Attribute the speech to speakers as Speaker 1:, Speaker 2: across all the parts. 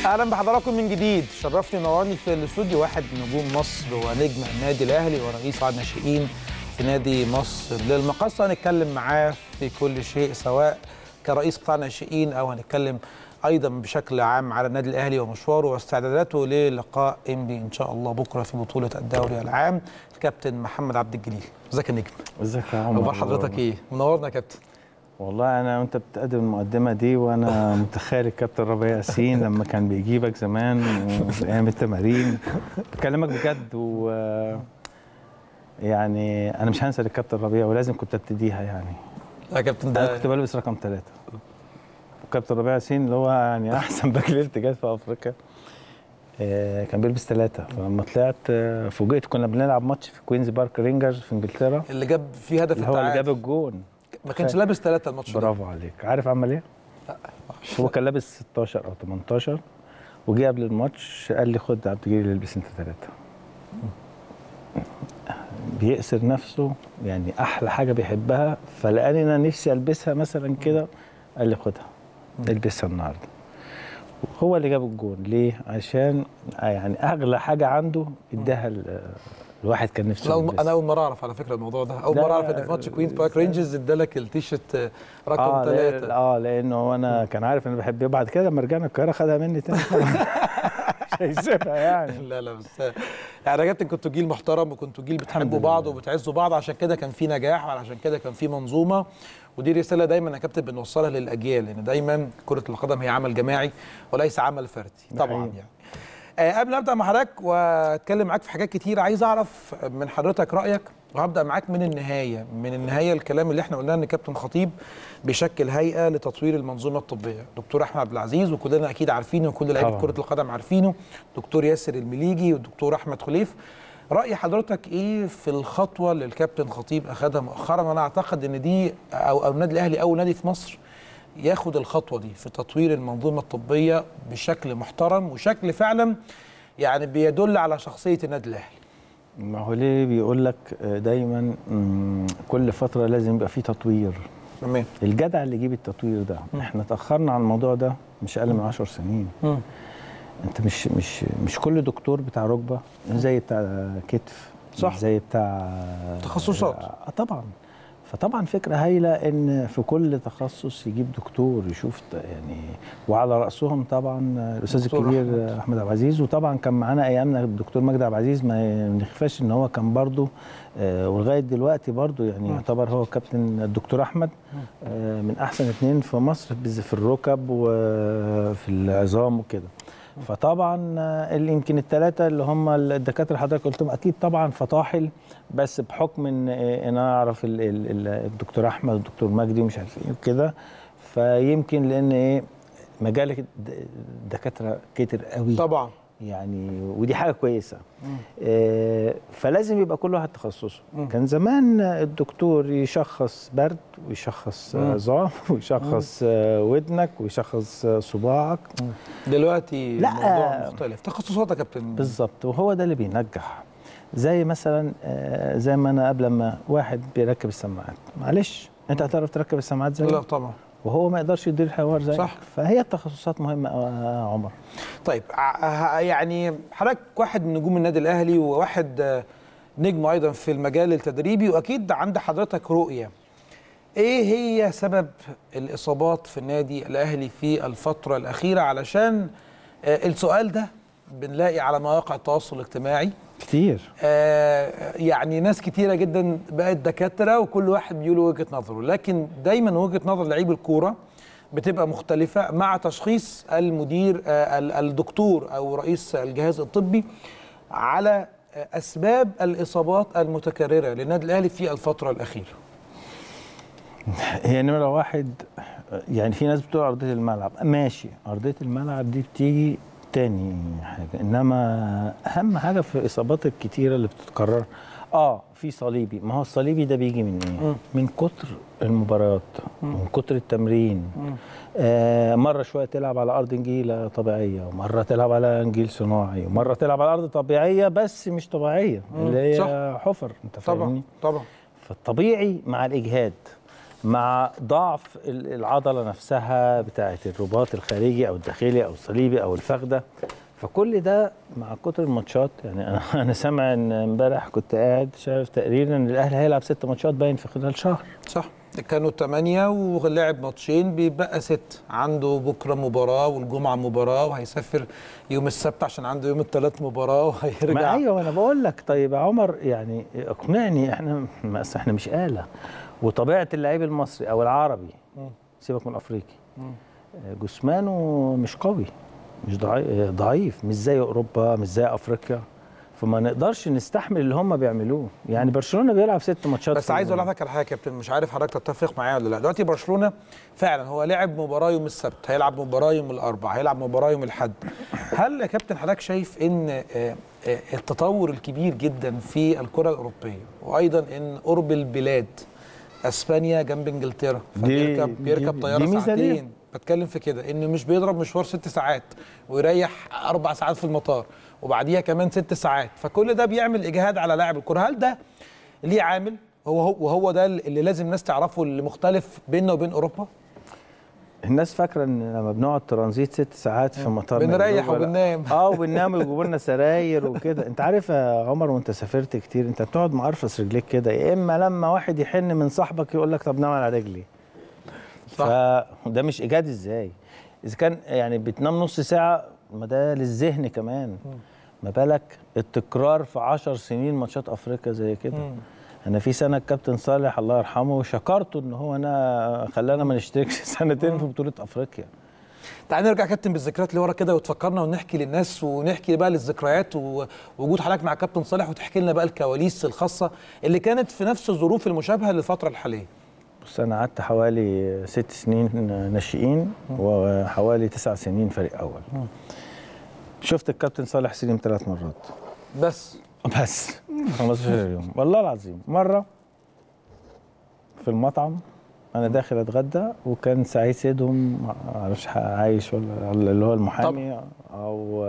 Speaker 1: اهلا بحضراتكم من جديد شرفني ونورني في الاستوديو واحد من نجوم مصر ونجم النادي الاهلي ورئيس قطاع الناشئين في نادي مصر للمقصه هنتكلم معاه في كل شيء سواء كرئيس قطاع الناشئين او هنتكلم ايضا بشكل عام على النادي الاهلي ومشواره واستعداداته للقاء انبي ان شاء الله بكره في بطوله الدوري العام الكابتن محمد عبد الجليل ازيك يا نجم
Speaker 2: ازيك يا عمر
Speaker 1: اخبار حضرتك ايه منورنا يا كابتن
Speaker 2: والله انا وانت بتقدم المقدمه دي وانا متخيل الكابتن ربيع ياسين لما كان بيجيبك زمان في ايام التمارين بكلمك بجد و يعني انا مش هنسى الكابتن ربيع ولازم كنت ابتديها يعني
Speaker 1: يا كابتن
Speaker 2: انا
Speaker 1: ده
Speaker 2: كنت بلبس رقم ثلاثة الكابتن ربيع ياسين اللي هو يعني احسن باك ليفت جت في افريقيا آه، كان بيلبس ثلاثة فلما طلعت آه، فوجئت كنا بنلعب ماتش في كوينز بارك رينجرز في انجلترا
Speaker 1: اللي جاب فيه هدف
Speaker 2: اللي هو اللي جاب
Speaker 1: التعادل
Speaker 2: الجون
Speaker 1: ما كانش لابس ثلاثه الماتش ده
Speaker 2: برافو عليك عارف عمل ايه؟ هو كان لابس 16 او 18 وجه قبل الماتش قال لي خد يا عبد الجليل البس انت ثلاثه بيأسر نفسه يعني احلى حاجه بيحبها فلقاني انا نفسي البسها مثلا كده قال لي خدها البسها النهارده هو اللي جاب الجون ليه؟ عشان يعني اغلى حاجه عنده اداها ل- الواحد كان نفسه
Speaker 1: لا
Speaker 2: يلبسها.
Speaker 1: انا اول مره اعرف على فكره الموضوع ده اول
Speaker 2: لا،
Speaker 1: مره اعرف ان في ماتش كوينز بارك رينجرز ادالك التيشيرت رقم
Speaker 2: اه لأ-
Speaker 1: ثلاثة
Speaker 2: اه لانه انا كان عارف ان بحب بعد كده لما رجعنا القاهره خدها مني تاني مش هيسيبها يعني
Speaker 1: لا لا بس يعني يا كابتن كنتوا جيل محترم وكنتوا جيل
Speaker 2: الحمد
Speaker 1: بتحبوا
Speaker 2: لله.
Speaker 1: بعض وبتعزوا بعض عشان كده كان في نجاح وعشان كده كان في منظومه ودي رساله دايما يا كابتن بنوصلها للاجيال لان دايما كره القدم هي عمل جماعي وليس عمل فردي
Speaker 2: ده
Speaker 1: طبعا
Speaker 2: حقيقي.
Speaker 1: يعني آه قبل ما ابدا مع حضرتك واتكلم معاك في حاجات كتير عايز اعرف من حضرتك رايك وهبدا معاك من النهايه من النهايه الكلام اللي احنا قلناه ان كابتن خطيب بيشكل هيئه لتطوير المنظومه الطبيه دكتور احمد عبد العزيز وكلنا اكيد عارفينه وكل لعيبه
Speaker 2: طبعاً.
Speaker 1: كره القدم عارفينه دكتور ياسر المليجي والدكتور احمد خليف راي حضرتك ايه في الخطوه اللي الكابتن خطيب اخذها مؤخرا وانا اعتقد ان دي او او النادي الاهلي اول نادي في مصر ياخد الخطوه دي في تطوير المنظومه الطبيه بشكل محترم وشكل فعلا يعني بيدل على شخصيه النادي الاهلي
Speaker 2: ما هو ليه بيقول لك دايما مم، كل فتره لازم يبقى في تطوير
Speaker 1: تمام
Speaker 2: الجدع اللي يجيب التطوير ده احنا اتاخرنا عن الموضوع ده مش اقل من 10 سنين انت مش مش مش كل دكتور بتاع ركبه زي بتاع كتف
Speaker 1: صح.
Speaker 2: مش زي بتاع
Speaker 1: تخصصات.
Speaker 2: اه طبعا فطبعا فكره هايله ان في كل تخصص يجيب دكتور يشوف ت- يعني وعلى راسهم طبعا الاستاذ
Speaker 1: دكتور
Speaker 2: الكبير احمد عبد العزيز وطبعا كان معانا ايامنا الدكتور مجدي عبد العزيز ما نخفاش ان هو كان برضه آه، ولغايه دلوقتي برضه يعني يعتبر هو كابتن الدكتور احمد آه، من احسن اثنين في مصر بز- في الركب وفي العظام وكده فطبعا آه، اللي يمكن الثلاثه اللي هم الدكاتره اللي حضرتك قلتهم اكيد طبعا فطاحل بس بحكم ان آه، ان انا اعرف ال- ال- ال- الدكتور احمد والدكتور مجدي ومش عارف ايه وكده فيمكن لان ايه مجال الد- الدكاتره كتر قوي
Speaker 1: طبعا
Speaker 2: يعني ودي حاجه كويسه آه، فلازم يبقى كل واحد تخصصه
Speaker 1: مم.
Speaker 2: كان زمان الدكتور يشخص برد ويشخص
Speaker 1: مم.
Speaker 2: عظام ويشخص آه، ودنك ويشخص آه، صباعك
Speaker 1: دلوقتي
Speaker 2: لا.
Speaker 1: الموضوع مختلف تخصصات يا كابتن
Speaker 2: بالظبط وهو ده اللي بينجح زي مثلا آه، زي ما انا قبل ما واحد بيركب السماعات معلش انت هتعرف تركب السماعات زي
Speaker 1: لا طبعا
Speaker 2: وهو ما يقدرش يدير الحوار زي
Speaker 1: صح.
Speaker 2: فهي التخصصات مهمه أوي يا عمر
Speaker 1: طيب ع- يعني حضرتك واحد من نجوم النادي الاهلي وواحد آه، نجم ايضا في المجال التدريبي واكيد عند حضرتك رؤيه ايه هي سبب الاصابات في النادي الاهلي في الفتره الاخيره علشان آه، السؤال ده بنلاقي على مواقع التواصل الاجتماعي
Speaker 2: كتير
Speaker 1: آه، يعني ناس كتيره جدا بقت دكاتره وكل واحد بيقول وجهه نظره لكن دايما وجهه نظر لعيب الكوره بتبقى مختلفه مع تشخيص المدير آه، ال- الدكتور او رئيس الجهاز الطبي على آه، اسباب الاصابات المتكرره للنادي الاهلي في الفتره الاخيره
Speaker 2: هي نمرة واحد يعني في ناس بتقول أرضية الملعب ماشي أرضية الملعب دي بتيجي تاني حاجة إنما أهم حاجة في الإصابات الكتيرة اللي بتتكرر آه في صليبي ما هو الصليبي ده بيجي من إيه؟
Speaker 1: مم.
Speaker 2: من كتر المباريات من كتر التمرين آه مرة شوية تلعب على أرض نجيلة طبيعية ومرة تلعب على نجيل صناعي ومرة تلعب على أرض طبيعية بس مش طبيعية
Speaker 1: مم.
Speaker 2: اللي هي
Speaker 1: صح.
Speaker 2: حفر أنت
Speaker 1: طبعا
Speaker 2: فاهمني؟
Speaker 1: طبعا
Speaker 2: فالطبيعي مع الاجهاد مع ضعف ال- العضله نفسها بتاعه الرباط الخارجي او الداخلي او الصليبي او الفخده فكل ده مع كتر الماتشات يعني انا انا سامع ان امبارح كنت قاعد شايف تقرير ان الاهلي هيلعب ست ماتشات باين في خلال شهر
Speaker 1: صح كانوا ثمانية ولعب ماتشين بيبقى ست عنده بكرة مباراة والجمعة مباراة وهيسافر يوم السبت عشان عنده يوم الثلاث مباراة
Speaker 2: ما
Speaker 1: وهيرجع
Speaker 2: ايوه انا بقول لك طيب يا عمر يعني اقنعني احنا ما أصل احنا مش آلة وطبيعه اللعيب المصري او العربي سيبك من الافريقي جسمانه مش قوي مش ضعي- ضعيف مش زي اوروبا مش زي افريقيا فما نقدرش نستحمل اللي هم بيعملوه يعني برشلونه بيلعب ست ماتشات
Speaker 1: بس
Speaker 2: في
Speaker 1: عايز اقول
Speaker 2: الموسم.
Speaker 1: لحضرتك على حاجه يا كابتن مش عارف حضرتك تتفق معايا ولا لا دلوقتي برشلونه فعلا هو لعب مباراه يوم السبت هيلعب مباراه يوم الاربعاء هيلعب مباراه يوم الاحد هل يا كابتن حضرتك شايف ان آه، آه، التطور الكبير جدا في الكره الاوروبيه وايضا ان قرب البلاد اسبانيا جنب انجلترا
Speaker 2: دي-
Speaker 1: فبيركب
Speaker 2: دي-
Speaker 1: بيركب
Speaker 2: دي
Speaker 1: طياره
Speaker 2: ميزة ليه؟
Speaker 1: ساعتين بتكلم في كده ان مش بيضرب مشوار ست ساعات ويريح اربع ساعات في المطار وبعديها كمان ست ساعات فكل ده بيعمل اجهاد على لاعب الكره هل ده ليه عامل هو هو وهو ده اللي لازم الناس تعرفه اللي مختلف بيننا وبين اوروبا
Speaker 2: الناس فاكره ان لما بنقعد ترانزيت ست ساعات في مطار
Speaker 1: بنريح
Speaker 2: مجدوب ولا-
Speaker 1: وبننام.
Speaker 2: اه وبننام ويجيبوا لنا سراير وكده انت عارف يا عمر وانت سافرت كتير انت بتقعد مقرفص رجليك كده يا اما لما واحد يحن من صاحبك يقول لك طب نام على رجلي
Speaker 1: صح.
Speaker 2: فده مش ايجاد ازاي اذا كان يعني بتنام نص ساعه ما ده للذهن كمان ما بالك التكرار في عشر سنين ماتشات افريقيا زي كده انا في سنه الكابتن صالح الله يرحمه شكرته ان هو انا خلانا ما نشتركش سنتين في بطوله افريقيا
Speaker 1: تعال نرجع كابتن بالذكريات اللي ورا كده وتفكرنا ونحكي للناس ونحكي بقى للذكريات ووجود حضرتك مع كابتن صالح وتحكي لنا بقى الكواليس الخاصه اللي كانت في نفس الظروف المشابهه للفتره الحاليه
Speaker 2: بص انا قعدت حوالي ست سنين ناشئين وحوالي تسع سنين فريق اول شفت الكابتن صالح سليم ثلاث مرات
Speaker 1: بس
Speaker 2: بس 15 يوم والله العظيم مره في المطعم انا داخل اتغدى وكان سعيد سيدهم ما اعرفش عايش ولا اللي هو المحامي او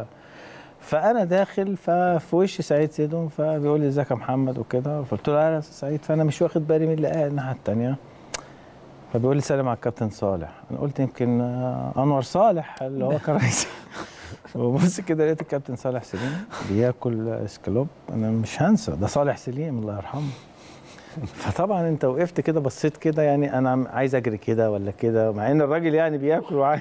Speaker 2: فانا داخل ففي وش سعيد سيدهم فبيقول لي ازيك يا محمد وكده فقلت له اهلا يا أستاذ سعيد فانا مش واخد بالي من اللي قاعد الناحيه الثانيه فبيقول لي سلام على الكابتن صالح انا قلت يمكن آه، انور صالح اللي هو كان رئيس وبص كده لقيت الكابتن صالح سليم بياكل اسكالوب انا مش هنسى ده صالح سليم الله يرحمه فطبعا انت وقفت كده بصيت كده يعني انا عايز اجري كده ولا كده مع ان الراجل يعني بياكل وعايز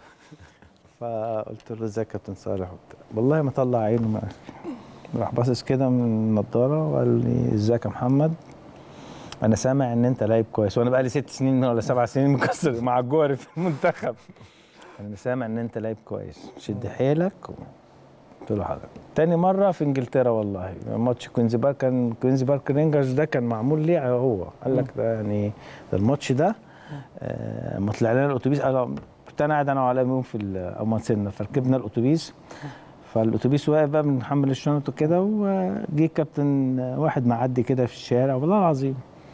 Speaker 2: فقلت له ازيك يا كابتن صالح وبتاع والله ما طلع عينه ما راح باصص كده من النضاره وقال لي ازيك يا محمد انا سامع ان انت لعيب كويس وانا بقى لي ست سنين ولا سبع سنين مكسر مع الجوهري في المنتخب انا سامع ان انت لعيب كويس شد حيلك و... قلت له حاضر تاني مره في انجلترا والله ماتش كوينزي بارك كان كوينزي بارك رينجرز ده كان معمول ليه هو قال لك ده يعني ده الماتش ده آه، ما طلع لنا الاتوبيس انا كنت انا قاعد انا وعلاء يوم في ال- او ما نسينا فركبنا الاتوبيس فالاتوبيس واقف بقى بنحمل الشنط وكده وجه الكابتن واحد معدي كده في الشارع والله العظيم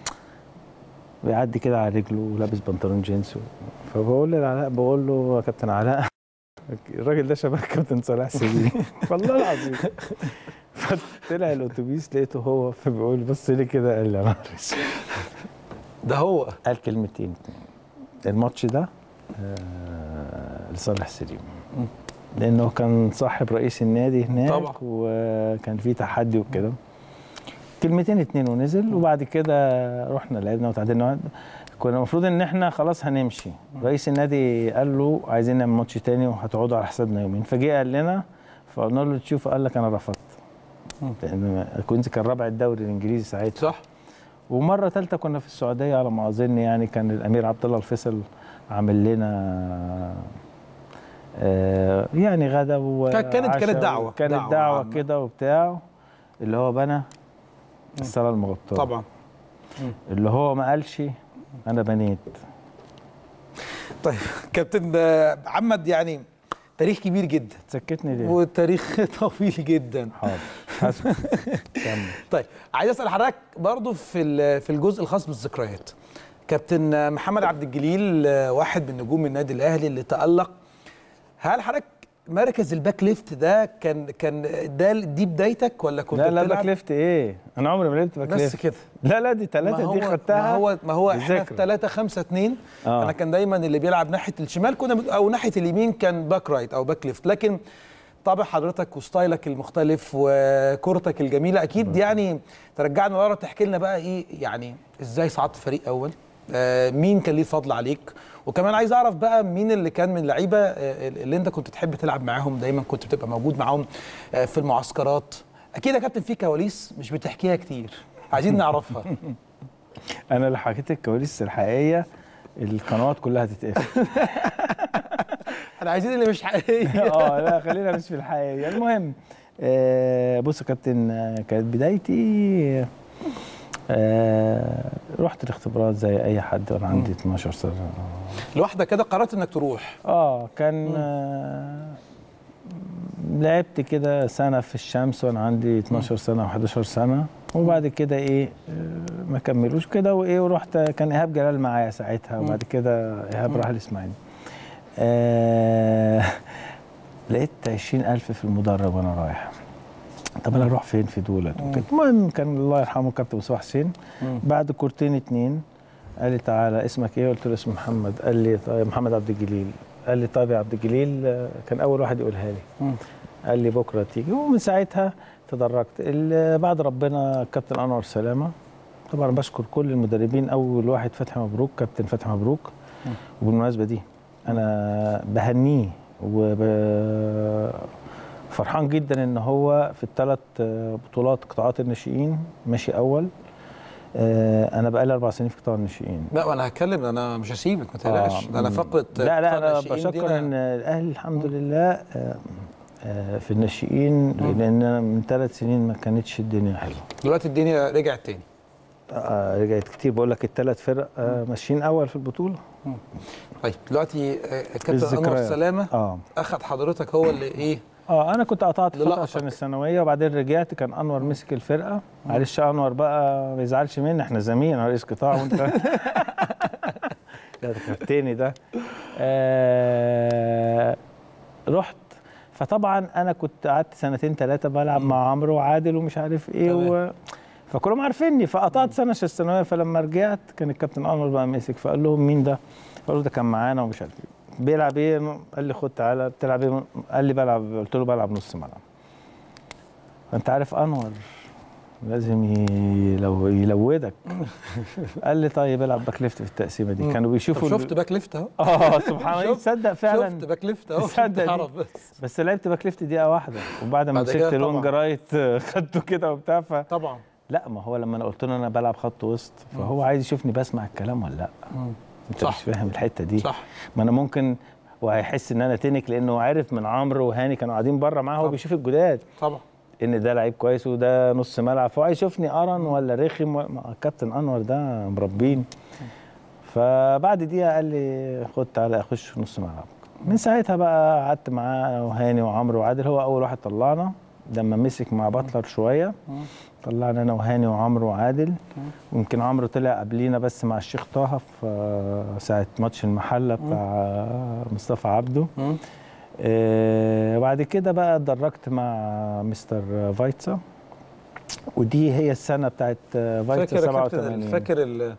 Speaker 2: بيعدي كده على رجله ولابس بنطلون جينز فبقول لعلاء بقول له يا كابتن علاء الراجل ده شبه كابتن صلاح سليم والله العظيم فطلع الاتوبيس لقيته هو فبيقول بص لي كده قال لي يا نهار أسود.
Speaker 1: ده هو
Speaker 2: قال كلمتين الماتش ده آه لصالح سليم لانه كان صاحب رئيس النادي هناك
Speaker 1: طبعا.
Speaker 2: وكان في تحدي وكده كلمتين اتنين ونزل وبعد كده رحنا لعبنا وتعادلنا كنا المفروض ان احنا خلاص هنمشي رئيس النادي قال له عايزين نعمل ماتش تاني وهتقعدوا على حسابنا يومين فجه قال لنا فقلنا له تشوف قال لك انا رفضت لان كوينز كان رابع الدوري الانجليزي ساعتها
Speaker 1: صح
Speaker 2: ومره ثالثه كنا في السعوديه على ما اظن يعني كان الامير عبد الله الفيصل عامل لنا آه يعني غدا
Speaker 1: كانت- كانت- كانت
Speaker 2: وعشاء
Speaker 1: دعوة.
Speaker 2: كانت
Speaker 1: دعوة
Speaker 2: دعوه,
Speaker 1: عامة.
Speaker 2: كده وبتاع اللي هو بنى الصلاه المغطاه
Speaker 1: طبعا
Speaker 2: اللي هو ما قالش انا بنيت
Speaker 1: طيب كابتن آه، محمد يعني تاريخ كبير جدا
Speaker 2: سكتني ليه؟
Speaker 1: وتاريخ طويل جدا
Speaker 2: حاضر حسب كمل
Speaker 1: طيب عايز اسال حضرتك برضو في ال- في الجزء الخاص بالذكريات كابتن محمد عبد الجليل آه، واحد من نجوم النادي الاهلي اللي تالق هل حضرتك مركز الباك ليفت ده كان كان ده دي بدايتك ولا كنت
Speaker 2: لا لا
Speaker 1: بتلعب؟
Speaker 2: باك ليفت ايه انا عمري ما لعبت باك
Speaker 1: بس
Speaker 2: ليفت
Speaker 1: كده
Speaker 2: لا لا دي
Speaker 1: ما
Speaker 2: ثلاثه دي
Speaker 1: هو-
Speaker 2: خدتها
Speaker 1: ما هو ما هو احنا في
Speaker 2: بالذاكرة.
Speaker 1: 3 5 2
Speaker 2: آه.
Speaker 1: انا كان دايما اللي بيلعب ناحيه الشمال كنا بن- او ناحيه اليمين كان باك رايت او باك ليفت لكن طبع حضرتك وستايلك المختلف وكورتك الجميله اكيد يعني ترجعنا ورا تحكي لنا بقى ايه يعني ازاي صعدت فريق اول آه مين كان ليه فضل عليك وكمان عايز اعرف بقى مين اللي كان من اللعيبه آه، اللي انت كنت تحب تلعب معاهم دايما كنت بتبقى موجود معاهم آه، في المعسكرات اكيد يا كابتن في كواليس مش بتحكيها كتير عايزين نعرفها
Speaker 2: انا لو حكيت الكواليس الحقيقيه القنوات كلها هتتقفل
Speaker 1: احنا عايزين اللي مش حقيقيه
Speaker 2: اه لا خلينا مش في الحقيقه المهم آه بص يا كابتن آه، كانت بدايتي آه رحت الاختبارات زي اي حد وانا عندي 12 سنه
Speaker 1: لوحدك كده قررت انك تروح
Speaker 2: اه كان آه لعبت كده سنه في الشمس وانا عندي 12 سنه او 11 سنه وبعد كده ايه آه، ما كملوش كده وايه ورحت كان ايهاب جلال معايا ساعتها وبعد كده ايهاب راح الاسماعيلي آه لقيت 20000 في المدرج وانا رايح طب انا اروح فين في دولت وكده. المهم كان الله يرحمه كابتن مصطفى حسين بعد كورتين اتنين قال لي تعالى اسمك ايه قلت له اسمي محمد قال لي طيب محمد عبد الجليل قال لي طيب يا عبد الجليل آه، كان اول واحد يقولها لي قال لي بكره تيجي ومن ساعتها تدرجت ال- بعد ربنا كابتن انور سلامه طبعا بشكر كل المدربين اول واحد فتحي مبروك كابتن فتحي مبروك وبالمناسبه دي انا بهنيه وب فرحان جدا ان هو في الثلاث بطولات قطاعات الناشئين ماشي اول آه، انا بقالي اربع سنين في قطاع الناشئين
Speaker 1: لا وانا هتكلم انا مش هسيبك ما تقلقش ده انا
Speaker 2: مم.
Speaker 1: فقره
Speaker 2: لا لا
Speaker 1: قطاع
Speaker 2: انا
Speaker 1: الناشئين دي
Speaker 2: بشكر
Speaker 1: أنا-
Speaker 2: ان الاهلي الحمد لله آه، آه، في الناشئين لان أنا من ثلاث سنين ما كانتش الدنيا حلوه
Speaker 1: دلوقتي الدنيا رجعت تاني
Speaker 2: آه، رجعت كتير بقول لك الثلاث فرق آه، ماشيين اول في البطوله
Speaker 1: طيب دلوقتي آه، الكابتن انور
Speaker 2: الذكريات.
Speaker 1: سلامه
Speaker 2: اه
Speaker 1: اخذ حضرتك هو اللي ايه
Speaker 2: اه انا كنت قطعت فتره
Speaker 1: للقطك.
Speaker 2: عشان الثانويه وبعدين رجعت كان انور مسك الفرقه معلش يا انور بقى ما يزعلش مني احنا زميل انا رئيس قطاع وانت لا ده كابتني ده آه رحت فطبعا انا كنت قعدت سنتين ثلاثه بلعب مع عمرو وعادل ومش عارف ايه و... فكلهم عارفيني فقطعت سنه عشان الثانويه فلما رجعت كان الكابتن انور بقى مسك فقال لهم مين ده؟ قالوا ده كان معانا ومش عارف ايه بيلعب ايه؟ قال لي خد تعالى بتلعب ايه؟ قال لي بلعب قلت له بلعب نص ملعب فانت عارف انور لازم يلو... يلودك قال لي طيب العب باك ليفت في التقسيمه دي كانوا
Speaker 1: طب
Speaker 2: بيشوفوا ال-
Speaker 1: شفت باك ليفت اهو
Speaker 2: اه سبحان الله
Speaker 1: شفت-
Speaker 2: تصدق فعلا
Speaker 1: شفت باك ليفت اهو
Speaker 2: تصدق
Speaker 1: عشان
Speaker 2: دي.
Speaker 1: تعرف بس
Speaker 2: بس لعبت باك ليفت دقيقه واحده وبعد ما
Speaker 1: بعد كده
Speaker 2: مسكت لونج
Speaker 1: طبعاً.
Speaker 2: رايت خدته كده وبتاع ف
Speaker 1: طبعا
Speaker 2: لا ما هو لما انا قلت له انا بلعب خط وسط فهو عايز يشوفني بسمع الكلام ولا لا انت
Speaker 1: صح.
Speaker 2: مش فاهم الحته دي
Speaker 1: صح
Speaker 2: ما انا ممكن وهيحس ان انا تنك لانه عارف من عمرو وهاني كانوا قاعدين بره معاه هو
Speaker 1: طبعا.
Speaker 2: بيشوف الجداد
Speaker 1: طبعا
Speaker 2: ان ده لعيب كويس وده نص ملعب فهو عايز يشوفني ارن ولا رخم و- ما كابتن انور ده مربين فبعد دقيقه قال لي خد تعالى اخش نص ملعب من ساعتها بقى قعدت معاه أنا وهاني وعمرو وعادل هو اول واحد طلعنا لما مسك مع باتلر شويه طلعنا انا وهاني وعمرو وعادل يمكن عمرو طلع قبلينا بس مع الشيخ طه في آه، ساعه ماتش المحله بتاع مصطفى عبده
Speaker 1: مم.
Speaker 2: آه، بعد كده بقى اتدرجت مع مستر فايتسا ودي هي السنه بتاعت آه، فايتسا
Speaker 1: فاكر يا كابتن
Speaker 2: 87
Speaker 1: فاكر ال-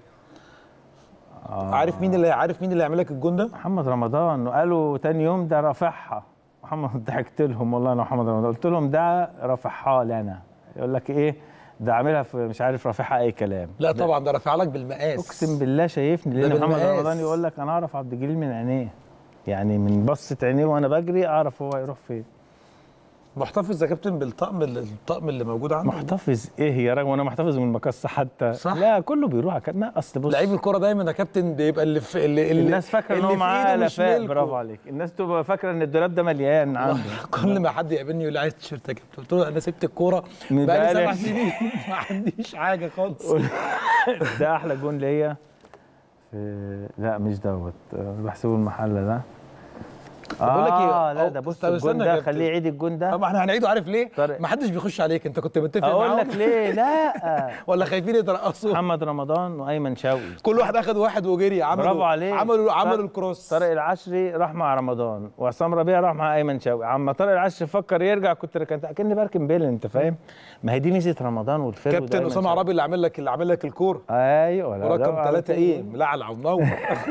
Speaker 2: آه.
Speaker 1: عارف مين اللي عارف مين اللي يعمل لك الجون ده؟
Speaker 2: محمد رمضان وقالوا تاني يوم ده رافعها محمد ضحكت لهم والله انا محمد رمضان قلت لهم ده رافعها لي انا يقول لك ايه ده عاملها في مش عارف رافعها اي كلام
Speaker 1: لا طبعا ده رافع لك بالمقاس
Speaker 2: اقسم بالله شايفني
Speaker 1: ده
Speaker 2: لان محمد
Speaker 1: بالمقاس.
Speaker 2: رمضان يقول لك انا اعرف عبد الجليل من عينيه يعني من بصه عينيه وانا بجري اعرف هو هيروح فين
Speaker 1: محتفظ يا كابتن بالطقم اللي- الطقم اللي موجود عندك
Speaker 2: محتفظ ايه يا راجل وانا محتفظ من المقصه حتى
Speaker 1: صح.
Speaker 2: لا كله بيروح كده لا اصل بص
Speaker 1: لعيب الكوره دايما يا كابتن بيبقى اللي في اللي اللي
Speaker 2: الناس فاكره ان
Speaker 1: اللي
Speaker 2: هو
Speaker 1: في
Speaker 2: معاه
Speaker 1: إيده مش
Speaker 2: لفاء
Speaker 1: ملكه.
Speaker 2: برافو عليك الناس تبقى فاكره ان الدولاب ده مليان عنده
Speaker 1: كل ما حد يقابلني يقول لي عايز تيشيرت يا كابتن قلت له انا سبت الكوره
Speaker 2: من
Speaker 1: بقالي
Speaker 2: بقالي-
Speaker 1: سبع سنين ما عنديش حاجه خالص
Speaker 2: ده احلى جون ليا في لا مش دوت أه، بحسبه المحل ده
Speaker 1: بقول لك ايه
Speaker 2: اه لا
Speaker 1: أو-
Speaker 2: ده بص
Speaker 1: طب
Speaker 2: الجون
Speaker 1: استنى يا
Speaker 2: ده
Speaker 1: كابتن.
Speaker 2: خليه يعيد الجون ده
Speaker 1: طب احنا هنعيده عارف ليه؟
Speaker 2: طارق.
Speaker 1: ما حدش بيخش عليك انت كنت متفق
Speaker 2: اقول
Speaker 1: معاهم
Speaker 2: لك ليه لا
Speaker 1: ولا خايفين يترقصوا
Speaker 2: محمد رمضان وايمن شوقي
Speaker 1: كل واحد اخد واحد وجري عملوا
Speaker 2: برافو عليك
Speaker 1: عملوا عملوا
Speaker 2: طارق-
Speaker 1: الكروس
Speaker 2: طارق العشري راح مع رمضان وعصام ربيع راح مع ايمن شوقي عما طارق العشري فكر يرجع كنت كنت اكني بركن بيل انت فاهم ما هي دي ميزه رمضان والفرق
Speaker 1: كابتن اسامه عرابي اللي عامل لك اللي عامل لك الكوره
Speaker 2: ايوه لا، ده
Speaker 1: ورقم
Speaker 2: على
Speaker 1: ثلاثة ايه
Speaker 2: تقيل.
Speaker 1: ملعلع ومنور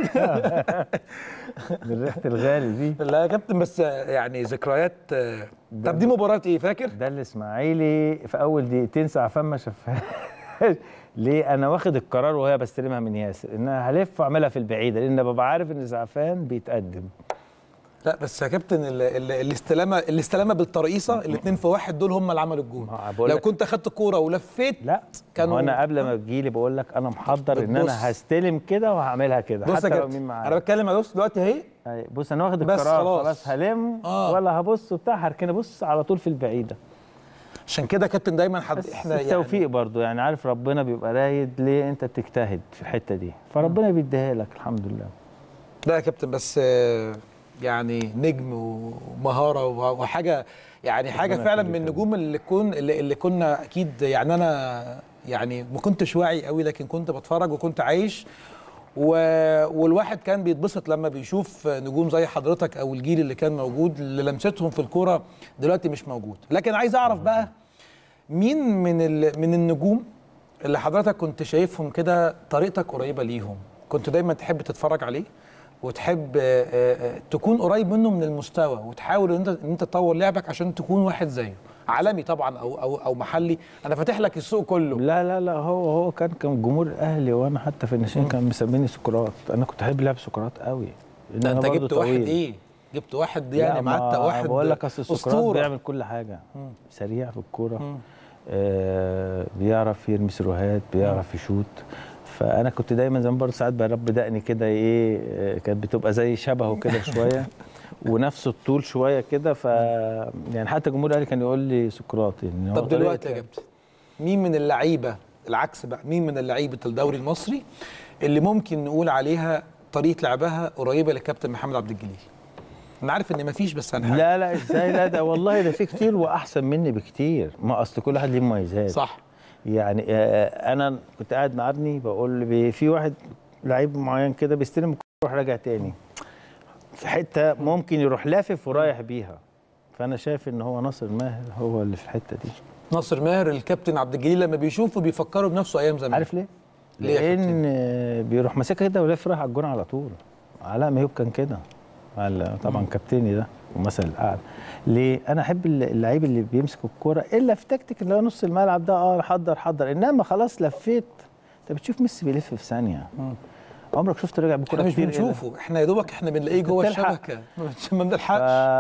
Speaker 2: من ريحه الغالي دي
Speaker 1: لا يا كابتن بس يعني ذكريات آه، طب دي مباراة ايه فاكر؟
Speaker 2: ده الاسماعيلي في اول دقيقتين سعفان ما شافهاش ليه انا واخد القرار وهي بستلمها من ياسر ان انا هلف واعملها في البعيده لان ببقى عارف ان سعفان بيتقدم
Speaker 1: لا بس يا كابتن ال- ال- الاستلامه الاستلامه بالترقيصه الاثنين في واحد دول هم اللي عملوا الجون
Speaker 2: ما بقول
Speaker 1: لو
Speaker 2: لك-
Speaker 1: كنت اخدت الكوره ولفيت
Speaker 2: لا
Speaker 1: كانوا-
Speaker 2: كانوا انا قبل ما تجيلي بقول لك انا محضر ان
Speaker 1: بتبص.
Speaker 2: انا هستلم كده وهعملها كده
Speaker 1: بص يا
Speaker 2: حتى لو
Speaker 1: كابتن
Speaker 2: مين
Speaker 1: انا
Speaker 2: معايا
Speaker 1: بتكلم يا بص دلوقتي اهي
Speaker 2: أي، بص انا واخد
Speaker 1: بس
Speaker 2: القرار
Speaker 1: خلاص.
Speaker 2: خلاص, هلم
Speaker 1: آه.
Speaker 2: ولا هبص وبتاع هركن ابص على طول في البعيده
Speaker 1: عشان كده يا كابتن دايما حد
Speaker 2: بس
Speaker 1: احنا
Speaker 2: التوفيق
Speaker 1: يعني
Speaker 2: برضو يعني عارف ربنا بيبقى رايد ليه انت بتجتهد في الحته دي فربنا بيديها لك الحمد لله
Speaker 1: ده يا كابتن بس آه، يعني نجم ومهاره وه- وحاجه يعني حاجه
Speaker 2: ربنا
Speaker 1: فعلا من
Speaker 2: يخليك يا
Speaker 1: النجوم اللي كون اللي, اللي كنا اكيد يعني انا يعني ما كنتش واعي قوي لكن كنت بتفرج وكنت عايش و... والواحد كان بيتبسط لما بيشوف نجوم زي حضرتك او الجيل اللي كان موجود اللي لمستهم في الكوره دلوقتي مش موجود لكن عايز اعرف بقى مين من ال... من النجوم اللي حضرتك كنت شايفهم كده طريقتك قريبه ليهم كنت دايما تحب تتفرج عليه وتحب آه، آه، تكون قريب منه من المستوى وتحاول ان انت ان انت تطور لعبك عشان تكون واحد زيه عالمي طبعا او او او محلي انا فاتح لك السوق كله
Speaker 2: لا لا لا هو هو كان كان جمهور الاهلي وانا حتى في الناشئين كان مسميني سكرات انا كنت احب لعب سكرات قوي لأن
Speaker 1: ده
Speaker 2: أنا
Speaker 1: انت
Speaker 2: برضو
Speaker 1: جبت واحد
Speaker 2: طويل.
Speaker 1: ايه جبت واحد
Speaker 2: لا،
Speaker 1: يعني
Speaker 2: ما
Speaker 1: معاه واحد
Speaker 2: بقول لك اصل سكرات
Speaker 1: اسطوره
Speaker 2: بيعمل كل حاجه
Speaker 1: مم.
Speaker 2: سريع في الكوره
Speaker 1: مم.
Speaker 2: آه بيعرف يرمي سيروهات بيعرف يشوط فانا كنت دايما زي ما برضه ساعات برب دقني كده ايه آه، كانت بتبقى زي شبهه كده شويه ونفس الطول شويه كده ف يعني حتى الجمهور الاهلي كان يقول لي سقراط يعني هو
Speaker 1: طب دلوقتي يا
Speaker 2: طريقة-
Speaker 1: كابتن مين من اللعيبه العكس بقى مين من اللعيبه الدوري المصري اللي ممكن نقول عليها طريقه لعبها قريبه للكابتن محمد عبد الجليل انا عارف ان مفيش بس هنحاول
Speaker 2: لا لا ازاي لا ده والله ده في كتير واحسن مني بكتير ما اصل كل واحد ليه مميزات
Speaker 1: صح
Speaker 2: يعني آه، انا كنت قاعد مع ابني بقول له بي- في واحد لعيب معين كده بيستلم الكوره يروح راجع تاني في حته ممكن يروح لافف ورايح بيها فانا شايف ان هو ناصر ماهر هو اللي في الحته دي
Speaker 1: ناصر ماهر الكابتن عبد الجليل لما بيشوفه بيفكروا بنفسه ايام زمان
Speaker 2: عارف ليه؟
Speaker 1: ليه يا كابتن؟
Speaker 2: لان آه، بيروح ماسكها كده ولف رايح على الجون على طول علاء ميوب كان كده على- طبعا كابتني ده ومثل الاعلى ليه؟ انا احب الل- اللعيب اللي بيمسك الكوره الا في تكتيك اللي هو نص الملعب ده اه حضر حضر انما خلاص لفيت انت بتشوف ميسي بيلف في ثانيه
Speaker 1: مم.
Speaker 2: عمرك شفت رجع بالكوره
Speaker 1: احنا مش
Speaker 2: كتير إلا-
Speaker 1: بنشوفه احنا يا دوبك احنا بنلاقيه جوه
Speaker 2: بتلحق.
Speaker 1: الشبكه ما بنلحقش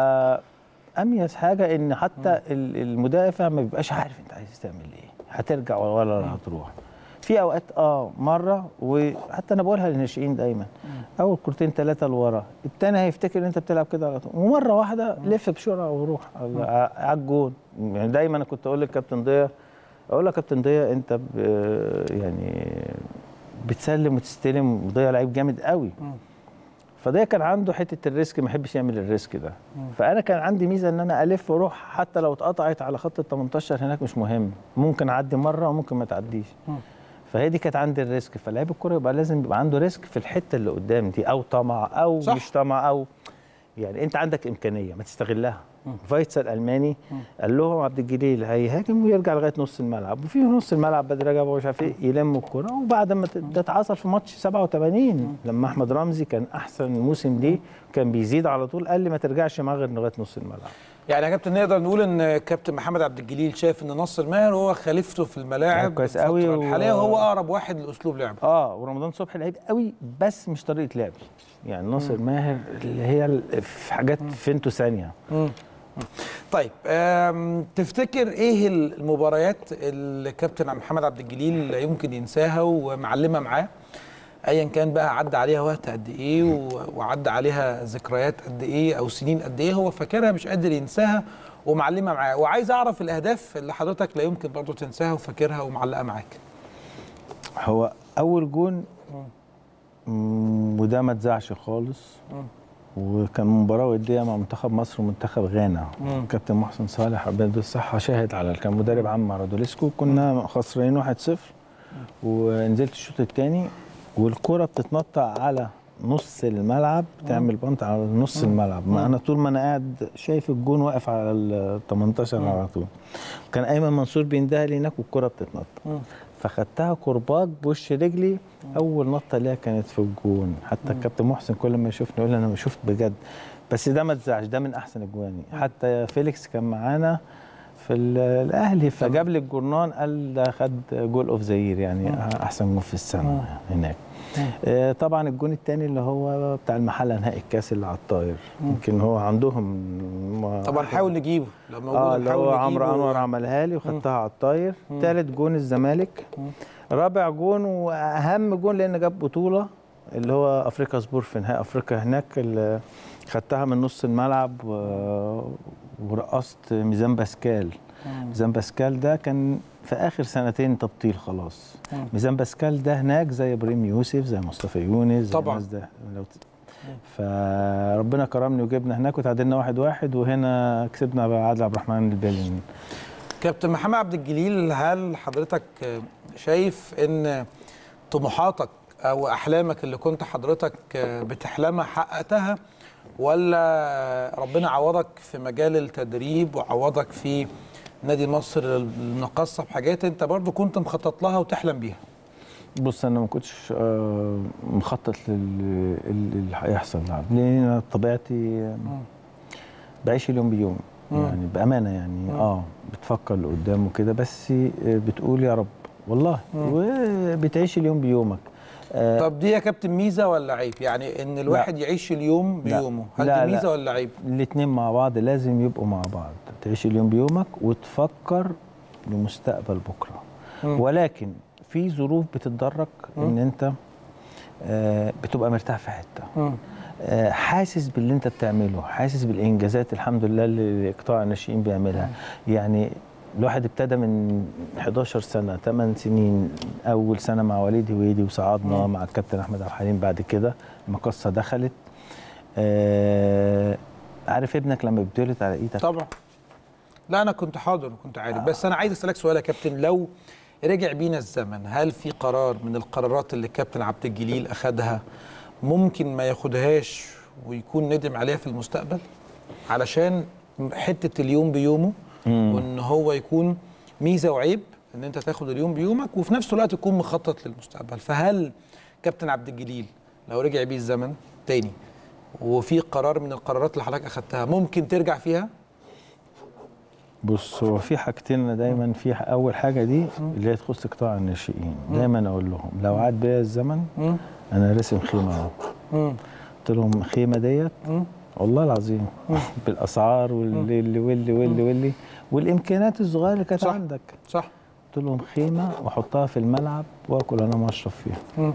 Speaker 2: اميز حاجه ان حتى ال- المدافع ما بيبقاش عارف انت عايز تعمل ايه هترجع ولا هتروح في اوقات اه مره وحتى انا بقولها للناشئين دايما اول كورتين ثلاثه لورا الثاني هيفتكر ان انت بتلعب كده على طول ومره واحده لف بسرعه وروح على على الجون يعني دايما انا كنت اقول للكابتن ضياء اقول لك كابتن ضياء انت ب يعني بتسلم وتستلم ضياء لعيب جامد قوي فده كان عنده حته الريسك ما يحبش يعمل الريسك ده فانا كان عندي ميزه ان انا الف واروح حتى لو اتقطعت على خط ال 18 هناك مش مهم ممكن اعدي مره وممكن ما تعديش فهي دي كانت عندي الريسك فلاعب الكوره يبقى لازم يبقى عنده ريسك في الحته اللي قدام دي او طمع او
Speaker 1: صح.
Speaker 2: صح. مش طمع او يعني انت عندك امكانيه ما تستغلها فايتسا الالماني قال لهم عبد الجليل هيهاجم ويرجع لغايه نص الملعب وفي نص الملعب بدر رجب ومش عارف ايه يلم الكوره وبعد ما ت- ده اتعصر في ماتش 87 لما احمد رمزي كان احسن موسم ليه كان بيزيد على طول قال لي ما ترجعش معاه غير لغايه نص الملعب
Speaker 1: يعني يا كابتن نقدر نقول ان كابتن محمد عبد الجليل شايف ان ناصر ماهر هو خليفته في الملاعب
Speaker 2: كويس
Speaker 1: الفترة
Speaker 2: قوي و-
Speaker 1: الحاليه وهو اقرب واحد لاسلوب لعبه
Speaker 2: اه ورمضان صبحي لعيب قوي بس مش طريقه لعب يعني ناصر ماهر اللي هي ال- في حاجات فينتو ثانيه
Speaker 1: طيب آم، تفتكر ايه المباريات اللي كابتن محمد عبد الجليل لا يمكن ينساها ومعلمه معاه ايا كان بقى عدى عليها وقت قد ايه و- وعدى عليها ذكريات قد ايه او سنين قد ايه هو فاكرها مش قادر ينساها ومعلمه معاه وعايز اعرف الاهداف اللي حضرتك لا يمكن برضو تنساها وفاكرها ومعلقه معاك
Speaker 2: هو اول جون مم، وده ما اتذاعش خالص وكان مباراه وديه مع منتخب مصر ومنتخب غانا
Speaker 1: مم.
Speaker 2: كابتن محسن صالح ربنا يديله الصحه شاهد على كان مدرب عام مع رادوليسكو كنا خسرانين 1-0 ونزلت الشوط الثاني والكره بتتنطع على نص الملعب تعمل بنط على نص الملعب ما انا طول ما انا قاعد شايف الجون واقف على ال 18 على طول كان ايمن منصور بيندهى لي هناك والكره بتتنطع
Speaker 1: مم.
Speaker 2: فخدتها كرباج بوش رجلي اول نطه ليها كانت في الجون حتى الكابتن محسن كل ما يشوفني يقول لي انا شفت بجد بس ده ما تزعش ده من احسن اجواني حتى فيليكس كان معانا في ال- الاهلي فجاب لي الجورنان قال ده خد جول اوف زير يعني احسن جول في السنه هناك آه، طبعا الجون الثاني اللي هو بتاع المحله نهائي الكاس اللي على الطاير يمكن هو عندهم ما-
Speaker 1: طبعا حاول نجيبه لو موجود
Speaker 2: اه اللي
Speaker 1: نحاول
Speaker 2: هو
Speaker 1: نجيبه.
Speaker 2: عمرو انور عملها لي وخدتها على الطاير ثالث جون الزمالك رابع جون واهم جون لان جاب بطوله اللي هو افريقيا سبور في نهائي افريقيا هناك اللي خدتها من نص الملعب و- ورقصت ميزان باسكال ميزان باسكال ده كان في اخر سنتين تبطيل خلاص
Speaker 1: مم.
Speaker 2: ميزان باسكال ده هناك زي ابراهيم يوسف زي مصطفى يونس زي
Speaker 1: طبعاً.
Speaker 2: الناس ده لو ت- فربنا كرمني وجبنا هناك وتعادلنا واحد واحد وهنا كسبنا بعادل عبد الرحمن البالين
Speaker 1: كابتن محمد عبد الجليل هل حضرتك شايف ان طموحاتك او احلامك اللي كنت حضرتك بتحلمها حققتها ولا ربنا عوضك في مجال التدريب وعوضك في نادي مصر المقصه بحاجات انت برضو كنت مخطط لها وتحلم بيها
Speaker 2: بص انا ما كنتش آه، مخطط لل- اللي هيحصل نعم. لان انا طبيعتي آه، بعيش اليوم بيوم
Speaker 1: مم.
Speaker 2: يعني بامانه يعني اه بتفكر لقدام وكده بس آه، بتقول يا رب والله وبتعيش اليوم بيومك آه،
Speaker 1: طب دي يا كابتن ميزه ولا عيب يعني ان الواحد يعيش اليوم
Speaker 2: لا.
Speaker 1: بيومه هل
Speaker 2: لا،
Speaker 1: دي
Speaker 2: لا.
Speaker 1: ميزه ولا عيب
Speaker 2: الاتنين مع بعض لازم يبقوا مع بعض تعيش اليوم بيومك وتفكر لمستقبل بكره
Speaker 1: مم.
Speaker 2: ولكن في ظروف بتتدرج ان انت آه، بتبقى مرتاح في حته
Speaker 1: مم.
Speaker 2: آه، حاسس باللي انت بتعمله حاسس بالانجازات الحمد لله اللي قطاع الناشئين بيعملها يعني الواحد ابتدى من 11 سنه 8 سنين اول سنه مع وليد هويدي وصعدنا مع الكابتن احمد عبد الحليم بعد كده المقصه دخلت آه عارف ابنك لما بيتولد على ايدك
Speaker 1: طبعا لا انا كنت حاضر وكنت عارف بس انا عايز اسالك سؤال يا كابتن لو رجع بينا الزمن هل في قرار من القرارات اللي الكابتن عبد الجليل اخذها ممكن ما ياخدهاش ويكون ندم عليها في المستقبل علشان حته اليوم بيومه وان هو يكون ميزه وعيب ان انت تاخد اليوم بيومك وفي نفس الوقت تكون مخطط للمستقبل فهل كابتن عبد الجليل لو رجع بيه الزمن تاني وفي قرار من القرارات اللي حضرتك اخدتها ممكن ترجع فيها
Speaker 2: بص هو في حاجتين أنا دايما في ح- اول حاجه دي اللي هي تخص قطاع الناشئين دايما اقول لهم لو عاد بيا الزمن
Speaker 1: مم.
Speaker 2: انا راسم خيمه اهو
Speaker 1: مم.
Speaker 2: قلت لهم الخيمه ديت
Speaker 1: مم.
Speaker 2: والله العظيم بالاسعار واللي واللي واللي واللي والامكانيات الصغيره اللي كانت
Speaker 1: صح.
Speaker 2: عندك
Speaker 1: صح
Speaker 2: قلت لهم خيمه واحطها في الملعب واكل انا واشرب فيها
Speaker 1: مم.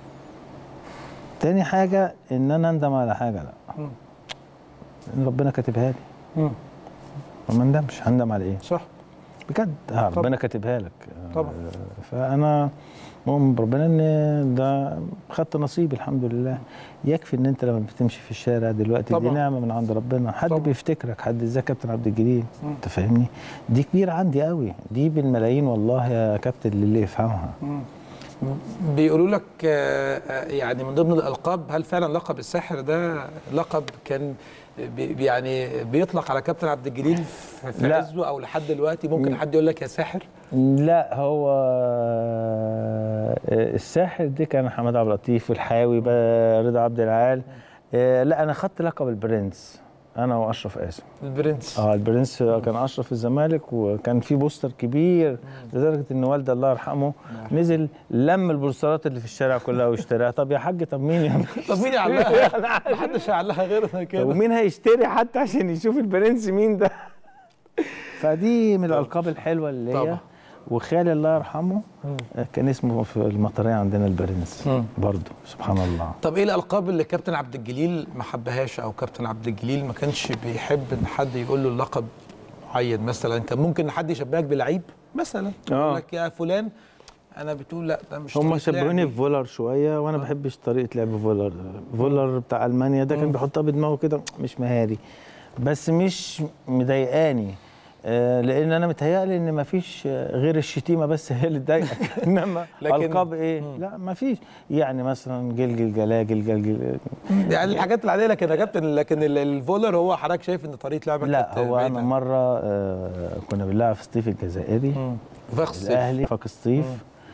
Speaker 2: تاني حاجه ان انا اندم على حاجه لا
Speaker 1: مم.
Speaker 2: ان ربنا كاتبها لي
Speaker 1: مم.
Speaker 2: وما اندمش هندم على ايه
Speaker 1: صح
Speaker 2: بجد آه ربنا كاتبها لك آه،
Speaker 1: طبعا.
Speaker 2: فانا مؤمن بربنا ان ده خدت نصيب الحمد لله يكفي ان انت لما بتمشي في الشارع دلوقتي دي
Speaker 1: طبعا.
Speaker 2: نعمه من عند ربنا حد
Speaker 1: طبعا.
Speaker 2: بيفتكرك حد ازاي كابتن عبد الجليل
Speaker 1: مم.
Speaker 2: انت فاهمني دي كبيره عندي قوي دي بالملايين والله يا كابتن اللي يفهمها
Speaker 1: بيقولوا لك آه، آه، يعني من ضمن الالقاب هل فعلا لقب الساحر ده لقب كان بي بي- يعني بيطلق على كابتن عبد الجليل في في
Speaker 2: لا.
Speaker 1: عزه او لحد دلوقتي ممكن حد يقول لك يا ساحر
Speaker 2: لا هو آه، الساحر دي كان حماد عبد اللطيف والحاوي بقى رضا عبد العال آه، لا انا خدت لقب البرنس انا واشرف قاسم
Speaker 1: البرنس
Speaker 2: اه البرنس كان اشرف في الزمالك وكان في بوستر كبير لدرجه ان والدي الله يرحمه نزل لم البوسترات اللي في الشارع كلها واشتراها طب يا حاج طب مين يا
Speaker 1: طب مين يعلقها؟ محدش يعلقها غيرنا
Speaker 2: طب
Speaker 1: كده
Speaker 2: ومين هيشتري حتى عشان يشوف البرنس مين ده فدي من الالقاب الحلوه اللي هي
Speaker 1: طبعا.
Speaker 2: وخالي الله يرحمه آه، كان اسمه في المطريه عندنا البرنس
Speaker 1: مم.
Speaker 2: برضه سبحان الله
Speaker 1: طب ايه الالقاب اللي كابتن عبد الجليل ما حبهاش او كابتن عبد الجليل ما كانش بيحب ان حد يقول له اللقب معين مثلا كان ممكن حد يشبهك بلعيب مثلا
Speaker 2: آه.
Speaker 1: يقول لك يا فلان انا بتقول لا ده مش
Speaker 2: هم
Speaker 1: طريقة
Speaker 2: شبهوني
Speaker 1: لعبي.
Speaker 2: في فولر شويه وانا ما بحبش طريقه لعب فولر فولر بتاع المانيا ده كان بيحطها بدماغه كده مش مهاري بس مش مضايقاني آه، لان انا متهيألي ان ما فيش غير الشتيمه بس هي اللي تضايقك انما
Speaker 1: لكن-
Speaker 2: القاب ايه لا ما فيش يعني مثلا جلجل جلاجل جلجل
Speaker 1: يعني الحاجات العاديه لكن يا كابتن لكن ال- الفولر هو حضرتك شايف ان طريقه لعبك
Speaker 2: لا
Speaker 1: كانت
Speaker 2: هو
Speaker 1: بعيدة.
Speaker 2: انا مره آه، كنا بنلعب في سطيف الجزائري
Speaker 1: مم. فخ الصيف.
Speaker 2: الاهلي فاك سطيف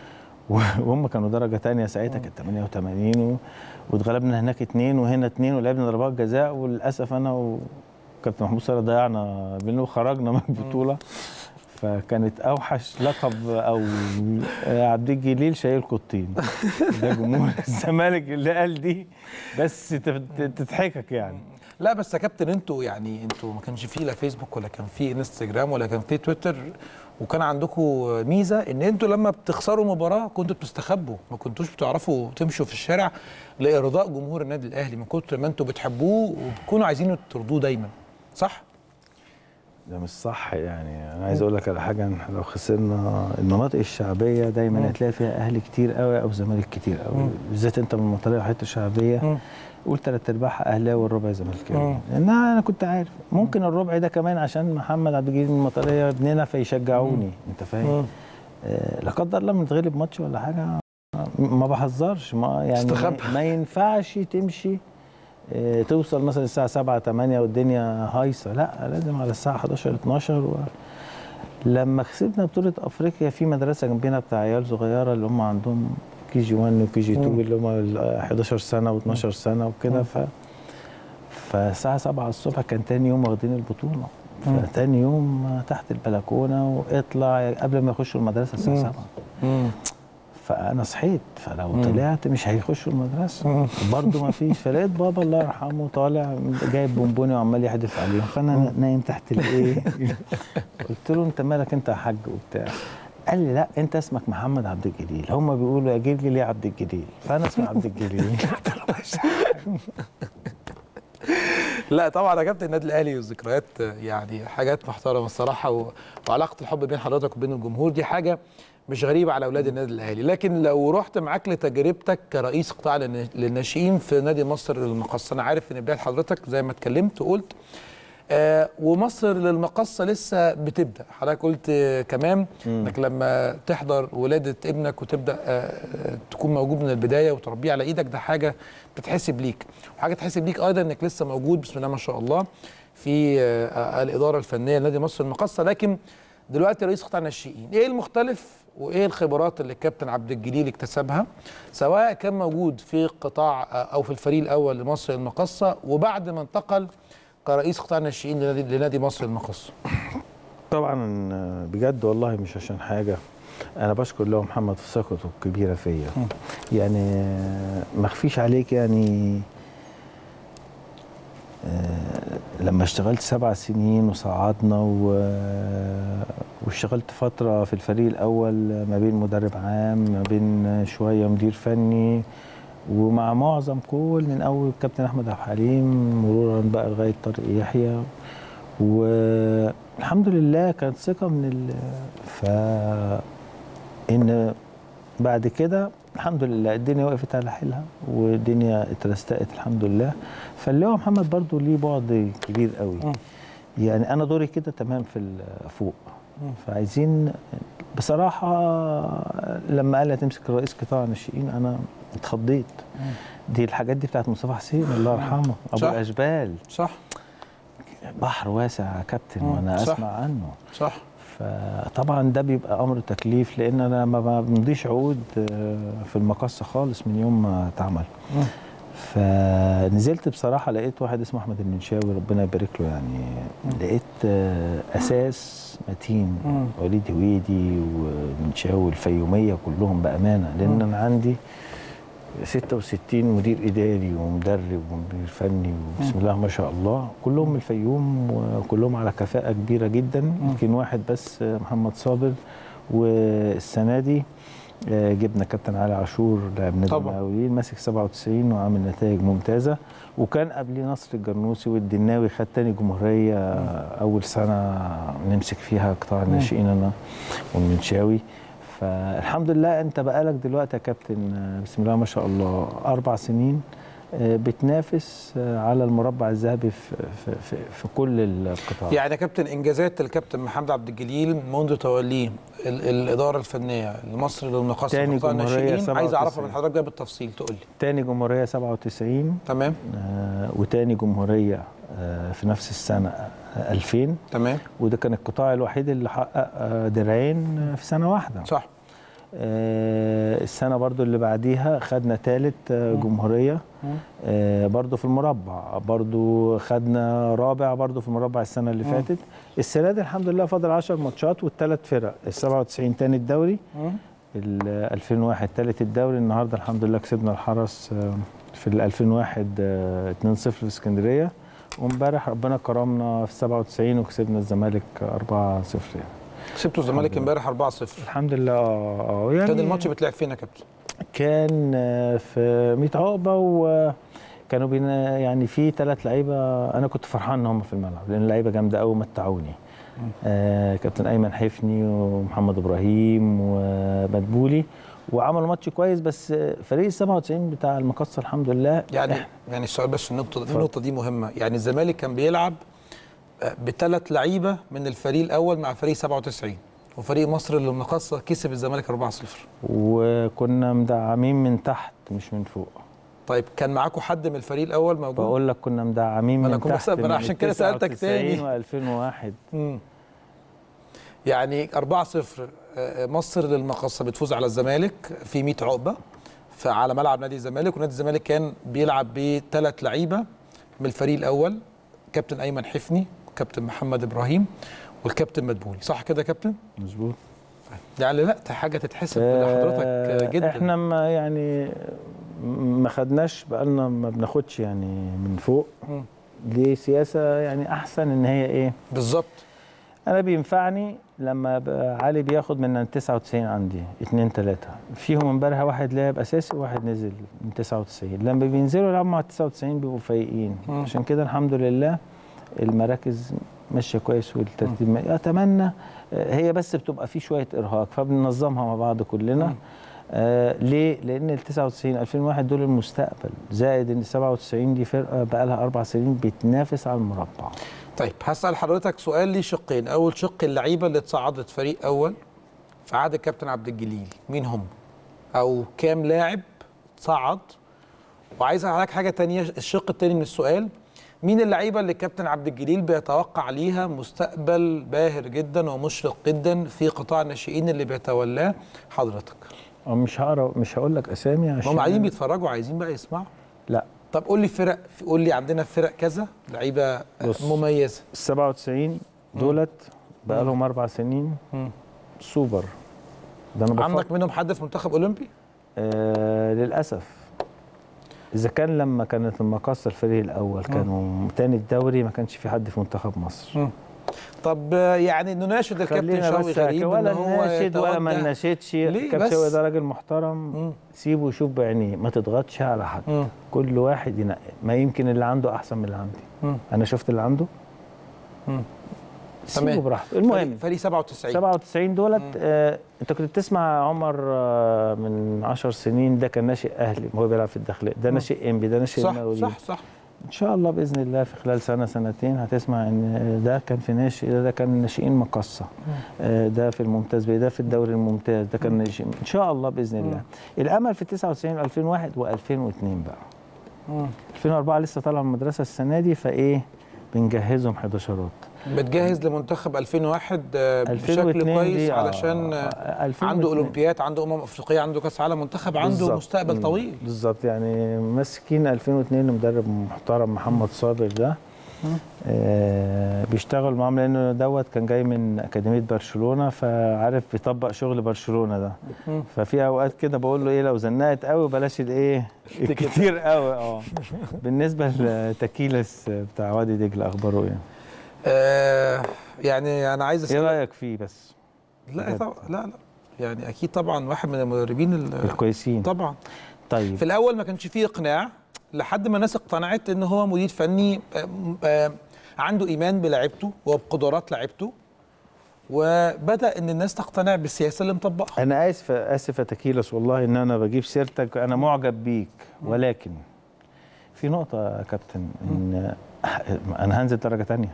Speaker 2: وهم كانوا درجه تانية ساعتها كانت 88 و... واتغلبنا هناك اتنين وهنا اتنين ولعبنا ضربات جزاء وللاسف انا وكابتن محمود صالح ضيعنا بينه وخرجنا من البطوله فكانت اوحش لقب او عبد الجليل شايل قطين ده جمهور الزمالك اللي قال دي بس تت- تضحكك يعني
Speaker 1: لا بس يا كابتن انتوا يعني انتوا ما كانش فيه لا فيسبوك ولا كان فيه انستجرام ولا كان فيه تويتر وكان عندكم ميزه ان انتوا لما بتخسروا مباراه كنتوا بتستخبوا ما كنتوش بتعرفوا تمشوا في الشارع لارضاء جمهور النادي الاهلي من كتر ما انتوا بتحبوه وبتكونوا عايزين ترضوه دايما صح؟
Speaker 2: ده مش صح يعني انا عايز اقول لك على حاجه إحنا لو خسرنا المناطق الشعبيه دايما هتلاقي فيها اهلي كتير قوي او زمالك كتير قوي بالذات انت من المنطقه الحته الشعبيه قول ثلاث ارباعها اهلاوي والربع زملكاوي لان انا كنت عارف ممكن الربع ده كمان عشان محمد عبد الجليل من المطريه ابننا فيشجعوني انت فاهم آه لا قدر الله بنتغلب ماتش ولا حاجه ما بهزرش ما يعني
Speaker 1: تستخبى.
Speaker 2: ما ينفعش تمشي آه، توصل مثلا الساعة 7 8 والدنيا هايصة لا لازم على الساعة 11 12 و... لما كسبنا بطولة أفريقيا في مدرسة جنبنا بتاع عيال صغيرة اللي هم عندهم كي جي 1 وكي جي 2 اللي هم ال 11 سنة و12 سنة وكده ف فالساعة 7 الصبح كان تاني يوم واخدين البطولة فتاني يوم تحت البلكونة واطلع قبل ما يخشوا المدرسة الساعة 7 فانا صحيت فلو طلعت مش هيخشوا المدرسه برضه ما فيش فلقيت بابا الله يرحمه طالع جايب بونبوني وعمال يحدف عليهم فانا نايم تحت الايه قلت له انت مالك انت يا حاج وبتاع قال لي لا انت اسمك محمد عبد الجليل هم بيقولوا يا جلجل يا عبد الجليل فانا اسمي عبد الجليل
Speaker 1: لا طبعا يا كابتن النادي الاهلي والذكريات يعني حاجات محترمه الصراحه و... وعلاقه الحب بين حضرتك وبين الجمهور دي حاجه مش غريبه على اولاد النادي الاهلي لكن لو رحت معاك لتجربتك كرئيس قطاع للن- للناشئين في نادي مصر للمقصه انا عارف ان بدايه حضرتك زي ما اتكلمت وقلت آه ومصر للمقصه لسه بتبدا حضرتك قلت آه كمان انك لما تحضر ولاده ابنك وتبدا آه آه، تكون موجود من البدايه وتربيه على ايدك ده حاجه تتحسب ليك وحاجه تحسب ليك ايضا انك لسه موجود بسم الله ما شاء الله في آه آه، الاداره الفنيه لنادي مصر المقصه لكن دلوقتي رئيس قطاع الناشئين ايه المختلف وايه الخبرات اللي الكابتن عبد الجليل اكتسبها سواء كان موجود في قطاع آه، او في الفريق الاول لمصر المقصه وبعد ما انتقل كرئيس قطاع الناشئين لنادي, لنادي مصر المقصه
Speaker 2: طبعا بجد والله مش عشان حاجه انا بشكر له محمد في ثقته الكبيره فيا يعني ما اخفيش عليك يعني آه، لما اشتغلت سبع سنين وصعدنا و- واشتغلت فترة في الفريق الأول ما بين مدرب عام ما بين شوية مدير فني ومع معظم كل من أول كابتن أحمد عبد الحليم مرورا بقى لغاية طارق يحيى والحمد لله كانت ثقة من ال ف إن بعد كده الحمد لله الدنيا وقفت على حيلها والدنيا اترستقت الحمد لله فاللي هو محمد برضو ليه بعد كبير قوي يعني انا دوري كده تمام في ال- فوق فعايزين بصراحه لما قال لي هتمسك رئيس قطاع الناشئين انا اتخضيت دي الحاجات دي بتاعت مصطفى حسين الله يرحمه ابو
Speaker 1: صح.
Speaker 2: الاشبال
Speaker 1: صح
Speaker 2: بحر واسع يا كابتن
Speaker 1: مم.
Speaker 2: وانا
Speaker 1: صح.
Speaker 2: اسمع عنه
Speaker 1: صح
Speaker 2: فطبعا ده بيبقى امر تكليف لان انا ما ما بمضيش عقود آه، في المقصه خالص من يوم ما اتعمل فنزلت بصراحه لقيت واحد اسمه احمد المنشاوي ربنا يبارك له يعني لقيت آه، اساس متين
Speaker 1: مم.
Speaker 2: وليد هويدي ومنشاوي الفيوميه كلهم بامانه لان انا عندي 66 مدير اداري ومدرب ومدير فني وبسم الله ما شاء الله كلهم من الفيوم وكلهم على كفاءه كبيره جدا يمكن واحد بس آه، محمد صابر والسنه دي آه، جبنا كابتن علي عاشور لاعب نادي
Speaker 1: طبعا.
Speaker 2: المقاولين ماسك 97 وعامل نتائج ممتازه وكان قبليه نصر الجرنوسي والدناوي خد تاني جمهوريه آه، اول سنه نمسك فيها قطاع الناشئين انا والمنشاوي فالحمد لله انت بقالك دلوقتي يا كابتن آه، بسم الله ما شاء الله اربع سنين آه، بتنافس آه، على المربع الذهبي في, في, في, في كل القطاعات
Speaker 1: يعني يا كابتن انجازات الكابتن محمد عبد الجليل منذ توليه ال- الاداره الفنيه لمصر للمقاصه
Speaker 2: تاني
Speaker 1: وقطاع
Speaker 2: جمهورية
Speaker 1: الناشئين عايز اعرفها
Speaker 2: 97.
Speaker 1: من حضرتك ده بالتفصيل تقول لي
Speaker 2: تاني جمهوريه 97
Speaker 1: تمام
Speaker 2: آه، وتاني جمهوريه آه، في نفس السنه آه، 2000
Speaker 1: تمام
Speaker 2: وده كان القطاع الوحيد اللي حقق آه، درعين آه، في سنه واحده
Speaker 1: صح
Speaker 2: آه، السنه برضو اللي بعديها خدنا ثالث جمهوريه آه، برضو في المربع برضو خدنا رابع برضو في المربع السنه اللي
Speaker 1: مم.
Speaker 2: فاتت السنه دي الحمد لله فاضل 10 ماتشات والثلاث فرق ال 97 تاني الدوري ال 2001 ثالث الدوري النهارده الحمد لله كسبنا الحرس آه، في ال 2001 آه، 2-0 في اسكندريه وامبارح ربنا كرمنا في 97 وكسبنا الزمالك 4-0 يعني
Speaker 1: كسبتوا الزمالك
Speaker 2: الحمد
Speaker 1: امبارح 4-0
Speaker 2: الحمد لله اه اه يعني
Speaker 1: كان الماتش بتلعب فين يا كابتن؟
Speaker 2: كان آه، في 100 عقبه وكانوا بينا يعني في ثلاث لعيبه انا كنت فرحان ان هم في الملعب لان اللعيبه جامده قوي متعوني آه كابتن ايمن حفني ومحمد ابراهيم ومدبولي وعملوا ماتش كويس بس فريق ال 97 بتاع المقصه الحمد لله
Speaker 1: يعني
Speaker 2: إحنا-
Speaker 1: يعني السؤال بس النقطه
Speaker 2: اتفضل.
Speaker 1: النقطه دي مهمه يعني الزمالك كان بيلعب بثلاث لعيبه من الفريق الاول مع فريق 97 وفريق مصر للمقاصه كسب الزمالك 4-0
Speaker 2: وكنا مدعمين من تحت مش من فوق
Speaker 1: طيب كان معاكم حد من الفريق الاول موجود؟
Speaker 2: بقول لك كنا مدعمين
Speaker 1: ما أنا
Speaker 2: من
Speaker 1: كنت
Speaker 2: تحت
Speaker 1: بسأل- ما أنا
Speaker 2: من
Speaker 1: عشان كده سألتك تاني.
Speaker 2: 99 و2001
Speaker 1: مم. يعني 4-0 آه، مصر للمقاصه بتفوز على الزمالك في 100 عقبه على ملعب نادي الزمالك ونادي الزمالك كان بيلعب بثلاث لعيبه من الفريق الاول كابتن ايمن حفني وكابتن محمد ابراهيم والكابتن مدبولي صح كده يا كابتن؟
Speaker 2: مظبوط
Speaker 1: يعني لا دي حاجه تتحسب لحضرتك آه، جدا
Speaker 2: احنا ما يعني ما خدناش بقالنا ما بناخدش يعني من فوق
Speaker 1: مم.
Speaker 2: دي سياسه يعني احسن ان هي ايه
Speaker 1: بالظبط
Speaker 2: انا بينفعني لما بقى علي بياخد من 99 عندي اتنين تلاته فيهم امبارح واحد لعب اساسي وواحد نزل من 99 لما بينزلوا يلعبوا مع 99 بيبقوا فايقين
Speaker 1: مم.
Speaker 2: عشان كده الحمد لله المراكز ماشيه كويس والترتيب ما- اتمنى آه، هي بس بتبقى في شويه ارهاق فبننظمها مع بعض كلنا
Speaker 1: مم.
Speaker 2: آه ليه؟ لان ال 99 2001 دول المستقبل زائد ان 97 دي فرقه بقى لها اربع سنين بتنافس على المربع
Speaker 1: طيب هسأل حضرتك سؤال ليه شقين أول شق اللعيبة اللي اتصعدت فريق أول في عهد الكابتن عبد الجليل مين هم أو كام لاعب صعد وعايز أسألك حاجة تانية الشق التاني من السؤال مين اللعيبة اللي الكابتن عبد الجليل بيتوقع ليها مستقبل باهر جدا ومشرق جدا في قطاع الناشئين اللي بيتولاه حضرتك
Speaker 2: أو مش هقرا مش هقول لك اسامي عشان
Speaker 1: هم قاعدين بيتفرجوا عايزين بقى يسمعوا
Speaker 2: لا
Speaker 1: طب قول لي فرق قول لي عندنا فرق كذا لعيبة
Speaker 2: بص.
Speaker 1: مميزة
Speaker 2: ال 97 دولت بقى لهم اربع سنين
Speaker 1: مم.
Speaker 2: سوبر ده انا بفكر
Speaker 1: عندك منهم حد في منتخب أولمبي؟
Speaker 2: آه للاسف اذا كان لما كانت المقاصه الفريق الاول كانوا تاني الدوري ما كانش في حد في منتخب مصر
Speaker 1: طب آه، يعني نناشد الكابتن
Speaker 2: خلينا
Speaker 1: شوقي
Speaker 2: بس
Speaker 1: غريب
Speaker 2: ولا
Speaker 1: ان هو
Speaker 2: نناشد ولا ما
Speaker 1: يتوجه-
Speaker 2: نناشدش
Speaker 1: ليه
Speaker 2: كابتن
Speaker 1: بس؟
Speaker 2: شوقي ده راجل محترم
Speaker 1: مم.
Speaker 2: سيبه يشوف بعينيه ما تضغطش على حد
Speaker 1: مم.
Speaker 2: كل واحد ينقي ما يمكن اللي عنده احسن من اللي عندي
Speaker 1: مم.
Speaker 2: انا شفت اللي عنده
Speaker 1: مم.
Speaker 2: سيبه
Speaker 1: تمام.
Speaker 2: براحته المهم
Speaker 1: فريق- فريق 97
Speaker 2: 97 دولت آه انت كنت بتسمع عمر آه من 10 سنين ده كان ناشئ اهلي هو بيلعب في الداخليه ده ناشئ انبي ده ناشئ
Speaker 1: صح
Speaker 2: المقاولين
Speaker 1: صح صح
Speaker 2: ان شاء الله باذن الله في خلال سنه سنتين هتسمع ان ده كان في ناشئ ده, ده كان ناشئين مقصه آه، ده في الممتاز بيه ده في الدوري الممتاز ده كان ناشئ ان شاء الله باذن الله الامل في 99 2001 و2002 بقى
Speaker 1: مم.
Speaker 2: 2004 لسه طالع من المدرسه السنه دي فايه بنجهزهم 11
Speaker 1: بتجهز لمنتخب 2001 آه، بشكل
Speaker 2: 2002
Speaker 1: كويس
Speaker 2: دي، آه،
Speaker 1: علشان آه،
Speaker 2: آه، 2002.
Speaker 1: عنده اولمبياد عنده امم افريقيه عنده كاس عالم منتخب عنده
Speaker 2: بالظبط.
Speaker 1: مستقبل
Speaker 2: مم.
Speaker 1: طويل
Speaker 2: بالظبط يعني ماسكين 2002 مدرب محترم محمد صابر ده آه بيشتغل معاهم لانه دوت كان جاي من اكاديميه برشلونه فعارف بيطبق شغل برشلونه ده
Speaker 1: مم.
Speaker 2: ففي اوقات كده بقول له ايه لو زنقت قوي بلاش الايه الكتير قوي اه بالنسبه لتكيلس بتاع وادي دجله اخباره ايه؟
Speaker 1: آه يعني انا عايز
Speaker 2: ايه
Speaker 1: اسال
Speaker 2: رايك فيه بس؟
Speaker 1: لا
Speaker 2: بجد؟
Speaker 1: طبعا لا لا يعني اكيد طبعا واحد من المدربين ال-
Speaker 2: الكويسين
Speaker 1: طبعا
Speaker 2: طيب
Speaker 1: في الاول ما كانش فيه اقناع لحد ما الناس اقتنعت ان هو مدير فني آه، آه، عنده ايمان بلاعيبته وبقدرات لاعيبته وبدا ان الناس تقتنع بالسياسه اللي مطبقها
Speaker 2: انا اسف اسف يا تكيلس والله ان انا بجيب سيرتك انا معجب بيك ولكن في نقطه يا كابتن ان انا هنزل درجه تانية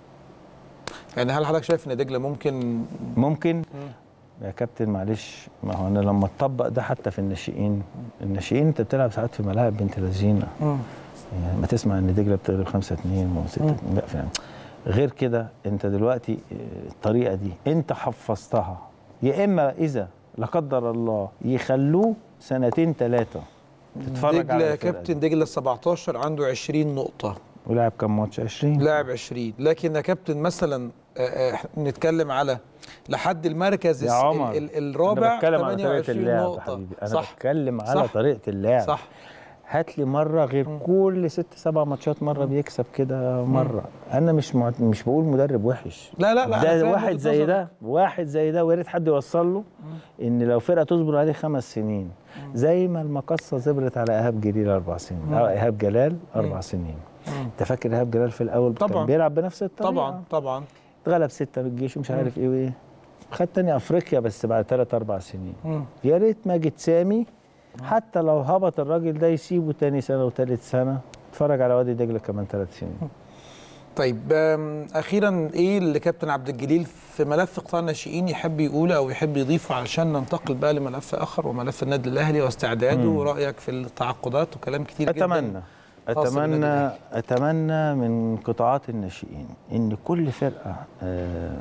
Speaker 1: يعني هل حضرتك شايف ان دجله ممكن
Speaker 2: ممكن يا كابتن معلش ما هو انا لما اطبق ده حتى في الناشئين الناشئين انت بتلعب ساعات في ملاعب بنت لذينه يعني ما تسمع ان دجله بتغلب 5 2 و 6 لا فاهم غير كده انت دلوقتي آه، الطريقه دي انت حفظتها يا اما اذا لا قدر الله يخلوه سنتين ثلاثه تتفرج على
Speaker 1: دجله
Speaker 2: الفرقة
Speaker 1: كابتن دجله 17 عنده 20 نقطه
Speaker 2: دي. ولعب كام ماتش 20
Speaker 1: لاعب 20 لكن يا كابتن مثلا آه، آه، نتكلم على لحد المركز
Speaker 2: يا
Speaker 1: الس-
Speaker 2: عمر
Speaker 1: ال- ال- الرابع
Speaker 2: انا بتكلم على طريقه
Speaker 1: 28
Speaker 2: اللعب يا
Speaker 1: نقطه
Speaker 2: حبيبي انا
Speaker 1: صح
Speaker 2: بتكلم على
Speaker 1: صح.
Speaker 2: طريقه اللعب
Speaker 1: صح
Speaker 2: هات لي مره غير كل ست سبع ماتشات مره بيكسب كده مره انا مش مع... مش بقول مدرب وحش
Speaker 1: لا لا لا أنا
Speaker 2: ده
Speaker 1: فاهم
Speaker 2: واحد
Speaker 1: وجهة
Speaker 2: زي
Speaker 1: نظرك.
Speaker 2: ده واحد زي ده ويا ريت حد يوصل له ان لو فرقه تصبر عليه خمس سنين زي ما المقصه صبرت على ايهاب جليل اربع سنين او ايهاب جلال اربع سنين انت فاكر ايهاب جلال في الاول
Speaker 1: طبعاً.
Speaker 2: كان بيلعب بنفس الطريقه
Speaker 1: طبعا طبعا
Speaker 2: اتغلب سته من الجيش ومش عارف ايه وايه خد تاني افريقيا بس بعد ثلاث اربع سنين
Speaker 1: مم.
Speaker 2: يا ريت ماجد سامي حتى لو هبط الراجل ده يسيبه تاني سنه وتالت سنه اتفرج على وادي دجله كمان ثلاث سنين
Speaker 1: طيب آم، اخيرا ايه اللي كابتن عبد الجليل في ملف قطاع الناشئين يحب يقوله او يحب يضيفه علشان ننتقل بقى لملف اخر وملف النادي الاهلي واستعداده ورأيك في التعاقدات وكلام كتير جدا
Speaker 2: اتمنى
Speaker 1: خاص بالنادي
Speaker 2: اتمنى اتمنى من قطاعات الناشئين ان كل فرقه آه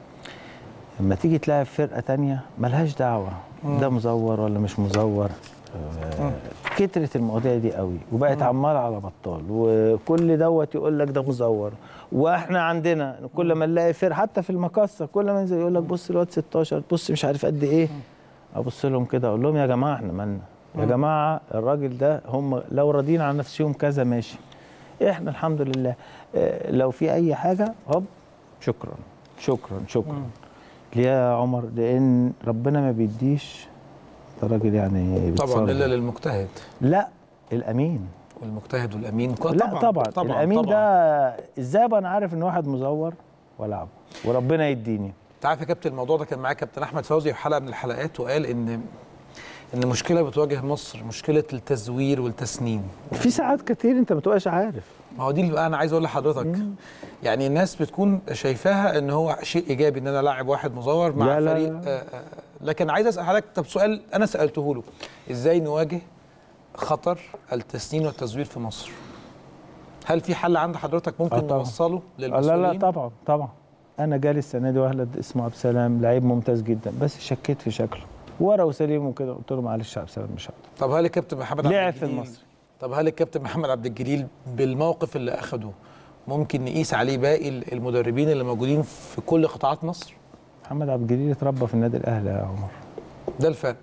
Speaker 2: لما تيجي تلاعب فرقه تانية ملهاش دعوه ده مزور ولا مش مزور آه كترت المواضيع دي قوي وبقت عماله على بطال وكل دوت يقول لك ده مزور واحنا عندنا كل ما نلاقي فرقه حتى في المقصه كل ما ينزل يقول لك بص الواد 16 بص مش عارف قد ايه ابص لهم كده اقول لهم يا جماعه احنا مالنا يا جماعه الراجل ده هم لو راضيين عن نفسهم كذا ماشي احنا الحمد لله اه لو في اي حاجه هوب شكرا شكرا شكرا ليه يا عمر لان ربنا ما بيديش ده راجل يعني
Speaker 1: طبعا
Speaker 2: بيتصرف.
Speaker 1: الا للمجتهد
Speaker 2: لا الامين
Speaker 1: والمجتهد والامين
Speaker 2: لا طبعا, طبعا الامين ده ازاي ابقى انا عارف ان واحد مزور والعبه وربنا يديني
Speaker 1: انت عارف يا كابتن الموضوع ده كان معايا كابتن احمد فوزي في حلقه من الحلقات وقال ان ان مشكله بتواجه مصر مشكله التزوير والتسنين
Speaker 2: في ساعات كتير انت ما تبقاش عارف
Speaker 1: ما هو دي اللي بقى انا عايز اقول لحضرتك يعني الناس بتكون شايفاها ان هو شيء ايجابي ان انا لاعب واحد مزور مع
Speaker 2: لا لا
Speaker 1: فريق
Speaker 2: لا.
Speaker 1: آه آه لكن عايز اسال حضرتك طب سؤال انا سالته له ازاي نواجه خطر التسنين والتزوير في مصر هل في حل عند حضرتك
Speaker 2: آه
Speaker 1: ممكن
Speaker 2: طبعا.
Speaker 1: نوصله
Speaker 2: آه
Speaker 1: للمسؤولين
Speaker 2: لا لا طبعا طبعا انا جالي السنه دي ولد اسمه عبد السلام لعيب ممتاز جدا بس شكيت في شكله ورقه وسليم وكده قلت له معلش يا عبد السلام مش هقدر
Speaker 1: طب هل الكابتن محمد عبد
Speaker 2: لعب في
Speaker 1: الجليل
Speaker 2: المصري.
Speaker 1: طب هل الكابتن محمد عبد الجليل بالموقف اللي اخده ممكن نقيس عليه باقي المدربين اللي موجودين في كل قطاعات مصر
Speaker 2: محمد عبد الجليل اتربى في النادي الاهلي يا عمر
Speaker 1: ده الفرق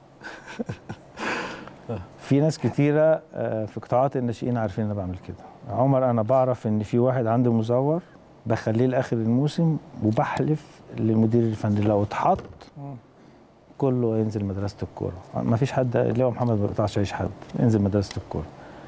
Speaker 2: في ناس كتيره آه، في قطاعات الناشئين عارفين انا بعمل كده عمر انا بعرف ان في واحد عنده مزور بخليه لاخر الموسم وبحلف للمدير الفني لو اتحط كله ينزل مدرسه الكوره ما فيش حد اللي هو محمد ما بيقطعش عيش حد ينزل مدرسه الكوره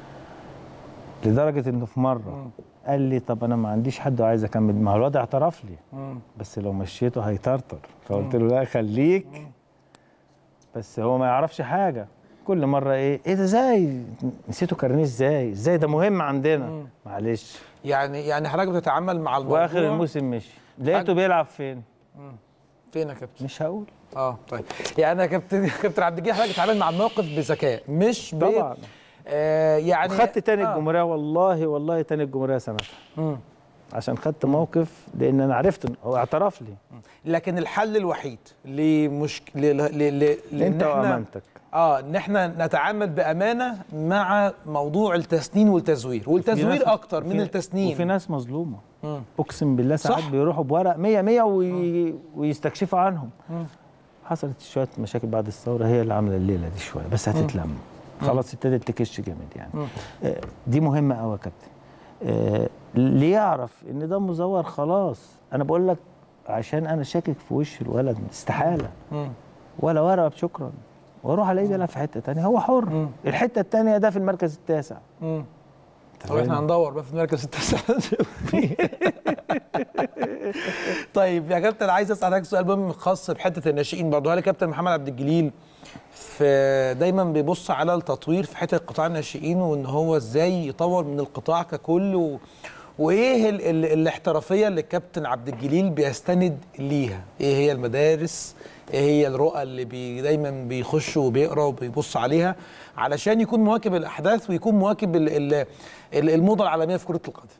Speaker 2: لدرجه انه في مره قال لي طب انا ما عنديش حد وعايز اكمل مع الواد اعترف لي بس لو مشيته هيطرطر فقلت له لا خليك بس هو ما يعرفش حاجه كل مره ايه ايه ده ازاي نسيته كارنيه ازاي ازاي ده مهم عندنا معلش
Speaker 1: يعني يعني حضرتك بتتعامل مع الموضوع
Speaker 2: واخر الموسم مشي لقيته بيلعب فين
Speaker 1: فين يا كابتن؟
Speaker 2: مش هقول
Speaker 1: اه طيب يعني انا كابتن كابتن عبد الجليل حضرتك بتتعامل مع الموقف بذكاء مش ب
Speaker 2: طبعا
Speaker 1: آه يعني
Speaker 2: خدت تاني
Speaker 1: آه.
Speaker 2: الجمهوريه والله والله تاني الجمهوريه سنتها
Speaker 1: مم.
Speaker 2: عشان خدت موقف لان انا عرفت إن هو اعترف لي
Speaker 1: لكن الحل الوحيد لمشك ل... ل... ل... ل...
Speaker 2: انت
Speaker 1: إن إحنا-
Speaker 2: وامانتك
Speaker 1: اه ان احنا نتعامل بامانه مع موضوع التسنين والتزوير
Speaker 2: في
Speaker 1: والتزوير
Speaker 2: ناس-
Speaker 1: اكتر من
Speaker 2: وفي-
Speaker 1: التسنين
Speaker 2: وفي ناس مظلومه
Speaker 1: مم.
Speaker 2: اقسم بالله ساعات
Speaker 1: صح.
Speaker 2: بيروحوا بورق 100 100 وي... ويستكشفوا عنهم حصلت شويه مشاكل بعد الثوره هي اللي عامله الليله دي شويه بس هتتلم خلاص ابتدت تكش جامد يعني آه، دي مهمه قوي يا كابتن آه، اللي يعرف ان ده مزور خلاص انا بقول لك عشان انا شاكك في وش الولد استحاله
Speaker 1: مم.
Speaker 2: ولا ورقه شكرا واروح الاقيه بيلعب في حته تانية هو حر الحته التانية ده في المركز التاسع
Speaker 1: مم. طب احنا هندور بقى في المركز التاسع طيب يا كابتن عايز اسال حضرتك سؤال مهم خاص بحته الناشئين برضه هل الكابتن محمد عبد الجليل في دايما بيبص على التطوير في حته قطاع الناشئين وان هو ازاي يطور من القطاع ككل و... وايه ال... ال... الاحترافيه اللي الكابتن عبد الجليل بيستند ليها ايه هي المدارس ايه هي الرؤى اللي بي دايما بيخش وبيقرا وبيبص عليها علشان يكون مواكب الاحداث ويكون مواكب ال... ال... ال- الموضه العالميه في كره القدم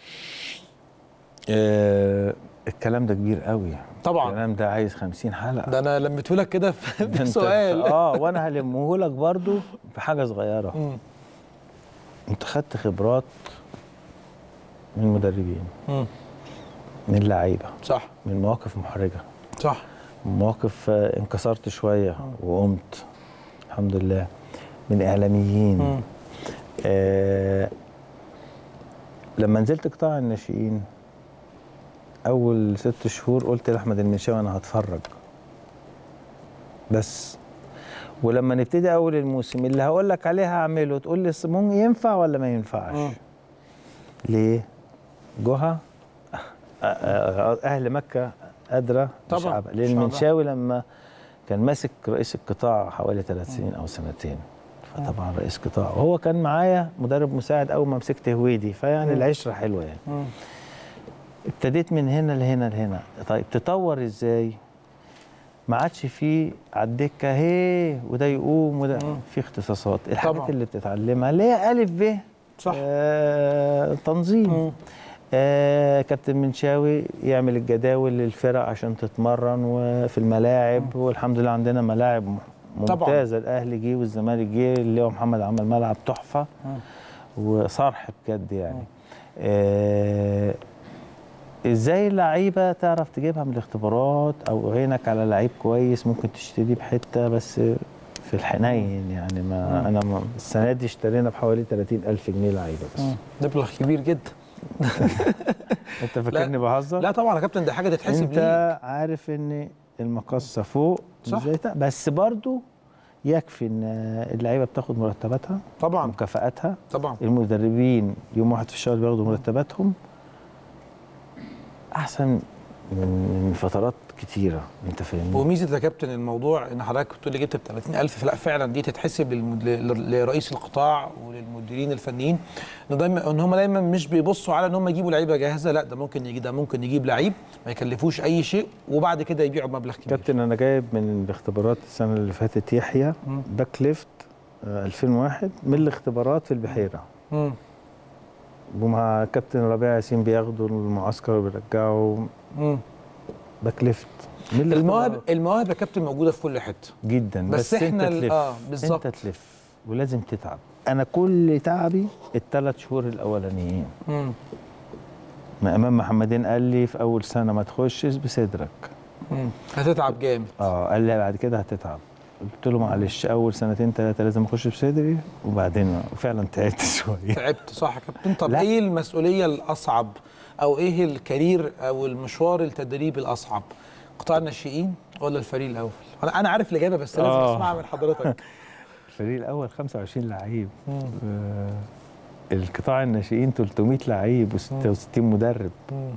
Speaker 2: آه الكلام ده كبير قوي
Speaker 1: طبعاً.
Speaker 2: الكلام ده عايز 50 حلقه
Speaker 1: ده انا لميته لك كده في
Speaker 2: ده
Speaker 1: في
Speaker 2: أنت-
Speaker 1: سؤال
Speaker 2: اه وانا هلمه لك برضو في حاجه صغيره
Speaker 1: مم.
Speaker 2: انت خدت خبرات من المدربين
Speaker 1: مم.
Speaker 2: من اللعيبه
Speaker 1: صح
Speaker 2: من مواقف محرجه
Speaker 1: صح
Speaker 2: من مواقف آه، انكسرت شويه وقمت الحمد لله من اعلاميين
Speaker 1: مم.
Speaker 2: آه لما نزلت قطاع الناشئين اول ست شهور قلت لاحمد المنشاوي انا هتفرج بس ولما نبتدي اول الموسم اللي هقول لك عليه هعمله تقول لي ممكن ينفع ولا ما ينفعش
Speaker 1: مم.
Speaker 2: ليه جهة آه، آه، اهل مكه ادرى
Speaker 1: طبعاً.
Speaker 2: بشعبها
Speaker 1: إن
Speaker 2: لان
Speaker 1: شاء الله.
Speaker 2: المنشاوي لما كان ماسك رئيس القطاع حوالي ثلاث سنين او سنتين فطبعا رئيس قطاع وهو كان معايا مدرب مساعد اول ما مسكت هويدي فيعني العشره حلوه يعني
Speaker 1: مم.
Speaker 2: ابتديت من هنا لهنا لهنا طيب تطور ازاي ما عادش في على الدكه هي وده يقوم وده في اختصاصات الحاجات
Speaker 1: طبعاً.
Speaker 2: اللي بتتعلمها اللي هي الف ب
Speaker 1: صح.
Speaker 2: آه تنظيم
Speaker 1: مم.
Speaker 2: آه كابتن منشاوي يعمل الجداول للفرق عشان تتمرن وفي الملاعب والحمد لله عندنا ملاعب م-
Speaker 1: طبعاً.
Speaker 2: ممتازه الاهلي جه والزمالك جه اللي هو محمد عمل ملعب تحفه
Speaker 1: مم.
Speaker 2: وصرح بجد يعني آه ازاي اللعيبه تعرف تجيبها من الاختبارات او عينك على لعيب كويس ممكن تشتري بحته بس في الحنين يعني ما انا ما السنه دي اشترينا بحوالي 30 الف جنيه لعيبه بس
Speaker 1: مم. مبلغ كبير جدا
Speaker 2: انت فاكرني بهزر
Speaker 1: لا طبعا يا كابتن دي حاجه تتحسب
Speaker 2: انت
Speaker 1: ليك
Speaker 2: عارف ان المقصه فوق
Speaker 1: صح.
Speaker 2: ازاي تع- بس برضو يكفي ان اللعيبه بتاخد مرتباتها
Speaker 1: طبعا
Speaker 2: مكافاتها
Speaker 1: طبعا
Speaker 2: المدربين يوم واحد في الشهر بياخدوا مرتباتهم احسن من من فترات كتيره انت فاهمني
Speaker 1: وميزه يا كابتن الموضوع ان حضرتك بتقول لي جبت ب 30000 لا فعلا دي تتحسب للمد... ل- لرئيس القطاع وللمديرين الفنيين ان دايما ان هم دايما مش بيبصوا على ان هم يجيبوا لعيبه جاهزه لا ده ممكن يجي ده ممكن يجيب لعيب ما يكلفوش اي شيء وبعد كده يبيعوا بمبلغ كبير
Speaker 2: كابتن انا جايب من الاختبارات السنه اللي فاتت يحيى
Speaker 1: مم.
Speaker 2: باك ليفت آه، 2001 من الاختبارات في البحيره
Speaker 1: مم.
Speaker 2: ومع كابتن ربيع ياسين بياخدوا المعسكر وبيرجعوا
Speaker 1: مم.
Speaker 2: باك ليفت من
Speaker 1: المواهب
Speaker 2: الاختبارات.
Speaker 1: المواهب يا كابتن موجوده في كل حته
Speaker 2: جدا
Speaker 1: بس
Speaker 2: بس,
Speaker 1: إحنا
Speaker 2: انت
Speaker 1: ال-
Speaker 2: تلف
Speaker 1: آه، بالظبط.
Speaker 2: انت تلف ولازم تتعب انا كل تعبي الثلاث شهور الاولانيين
Speaker 1: مم.
Speaker 2: ما امام محمدين قال لي في اول سنه ما تخشش بصدرك
Speaker 1: مم. هتتعب جامد
Speaker 2: اه قال لي بعد كده هتتعب قلت له معلش اول سنتين ثلاثه لازم اخش بصدري وبعدين فعلا تعبت شويه
Speaker 1: تعبت صح يا كابتن طب
Speaker 2: لا.
Speaker 1: ايه المسؤوليه الاصعب او ايه الكارير او المشوار التدريبي الاصعب قطاع الناشئين ولا الفريق الاول انا انا عارف الاجابه بس لازم
Speaker 2: آه.
Speaker 1: اسمعها من حضرتك
Speaker 2: الفريق الاول 25 لعيب آه القطاع الناشئين 300 لعيب و66 مدرب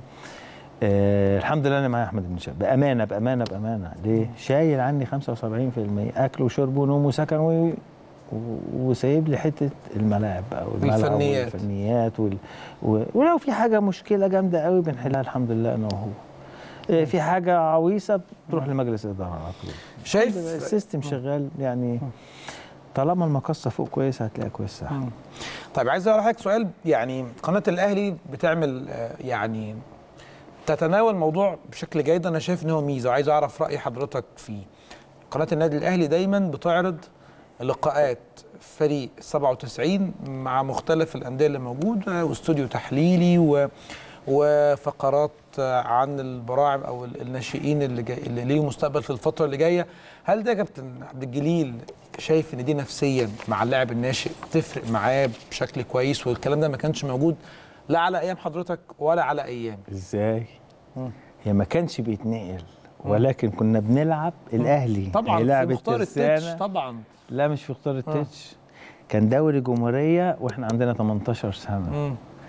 Speaker 2: آه الحمد لله انا معايا احمد بن شاب بامانه بامانه بامانه ليه شايل عني 75% اكل وشرب ونوم وسكن و... و- وسايب لي حته الملاعب بقى والملعب
Speaker 1: والفنيات.
Speaker 2: والفنيات وال... و... ولو في حاجه مشكله جامده قوي بنحلها الحمد لله انا وهو آه، في حاجه عويصه بتروح لمجلس الاداره على طول
Speaker 1: شايف
Speaker 2: السيستم شغال يعني طالما المقصه فوق كويسه هتلاقيها كويسه
Speaker 1: طيب عايز اقول لحضرتك سؤال يعني قناه الاهلي بتعمل آه، يعني تتناول موضوع بشكل جيد انا شايف ان هو ميزه وعايز اعرف راي حضرتك فيه قناه النادي الاهلي دايما بتعرض لقاءات فريق 97 مع مختلف الانديه اللي موجوده واستوديو تحليلي و وفقرات آه، عن البراعم او ال- الناشئين اللي جاي اللي ليهم مستقبل في الفتره اللي جايه هل ده يا كابتن عبد الجليل شايف ان دي نفسيا مع اللاعب الناشئ تفرق معاه بشكل كويس والكلام ده ما كانش موجود لا على ايام حضرتك ولا على ايام
Speaker 2: ازاي هي ما كانش بيتنقل ولكن كنا بنلعب الاهلي
Speaker 1: طبعا في
Speaker 2: هيلاعب
Speaker 1: مختار التتش
Speaker 2: الترسانة.
Speaker 1: طبعا
Speaker 2: لا مش في اختار التتش كان دوري جمهوريه واحنا عندنا 18 سنه
Speaker 1: مم.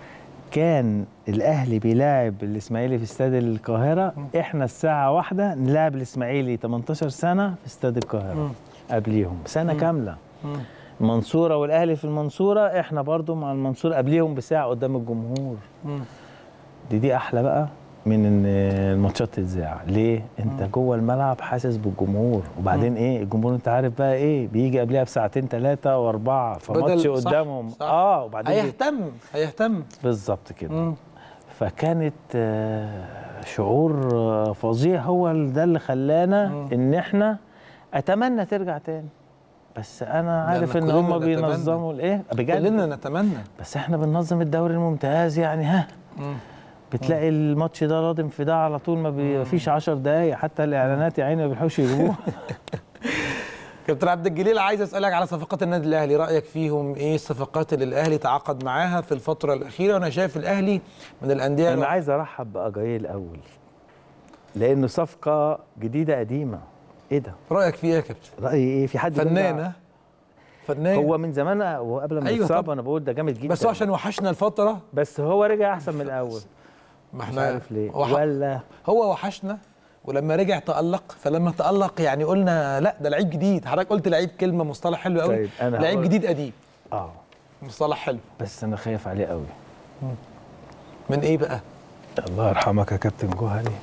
Speaker 2: كان الاهلي بيلاعب الاسماعيلي في استاد القاهره احنا الساعه واحدة نلعب الاسماعيلي 18 سنه في استاد القاهره قبليهم سنه كامله المنصوره والاهلي في المنصوره احنا برضو مع المنصوره قبليهم بساعه قدام الجمهور دي دي احلى بقى من ان الماتشات تتذاع ليه انت جوه الملعب حاسس بالجمهور وبعدين ايه الجمهور انت عارف بقى ايه بيجي قبلها بساعتين ثلاثه واربعه فماتش
Speaker 1: بدل- صح،
Speaker 2: قدامهم
Speaker 1: صح.
Speaker 2: اه وبعدين بي-
Speaker 1: هيهتم هيهتم
Speaker 2: بالظبط كده
Speaker 1: مم.
Speaker 2: فكانت آه، شعور آه، فظيع هو ال- ده اللي خلانا ان احنا اتمنى ترجع تاني بس انا عارف ان
Speaker 1: كلنا
Speaker 2: هم
Speaker 1: نتمنى.
Speaker 2: بينظموا الايه بجد
Speaker 1: كلنا نتمنى
Speaker 2: بس احنا بننظم الدوري الممتاز يعني ها
Speaker 1: مم.
Speaker 2: بتلاقي الماتش ده رادم في ده على طول ما بي- فيش 10 دقايق حتى الاعلانات يا عيني ما بيلحقوش يجيبوها
Speaker 1: كابتن عبد الجليل عايز اسالك على صفقات النادي الاهلي رايك فيهم ايه الصفقات اللي الاهلي تعاقد معاها في الفتره الاخيره وانا شايف الاهلي من الانديه
Speaker 2: انا
Speaker 1: الو-
Speaker 2: عايز ارحب باجاييه الاول لانه صفقه جديده قديمه ايه ده
Speaker 1: رايك فيه ايه يا كابتن
Speaker 2: رايي ايه في حد بيقول
Speaker 1: فنان
Speaker 2: ده-
Speaker 1: ها؟ فنان
Speaker 2: هو من زمان هو قبل ما
Speaker 1: أيوة
Speaker 2: يتصاب
Speaker 1: طبعا.
Speaker 2: انا بقول ده جامد جدا
Speaker 1: بس هو عشان وحشنا الفتره
Speaker 2: بس هو رجع احسن من الاول
Speaker 1: ما
Speaker 2: مش
Speaker 1: احنا
Speaker 2: عارف ليه
Speaker 1: وح...
Speaker 2: ولا
Speaker 1: هو وحشنا ولما رجع تألق فلما تألق يعني قلنا لا ده لعيب جديد حضرتك قلت لعيب كلمه مصطلح حلو قوي
Speaker 2: طيب، أنا
Speaker 1: لعيب
Speaker 2: هقول-
Speaker 1: جديد قديم
Speaker 2: اه
Speaker 1: مصطلح حلو
Speaker 2: بس انا خايف عليه قوي
Speaker 1: من ايه بقى
Speaker 2: الله يرحمك يا كابتن جوهري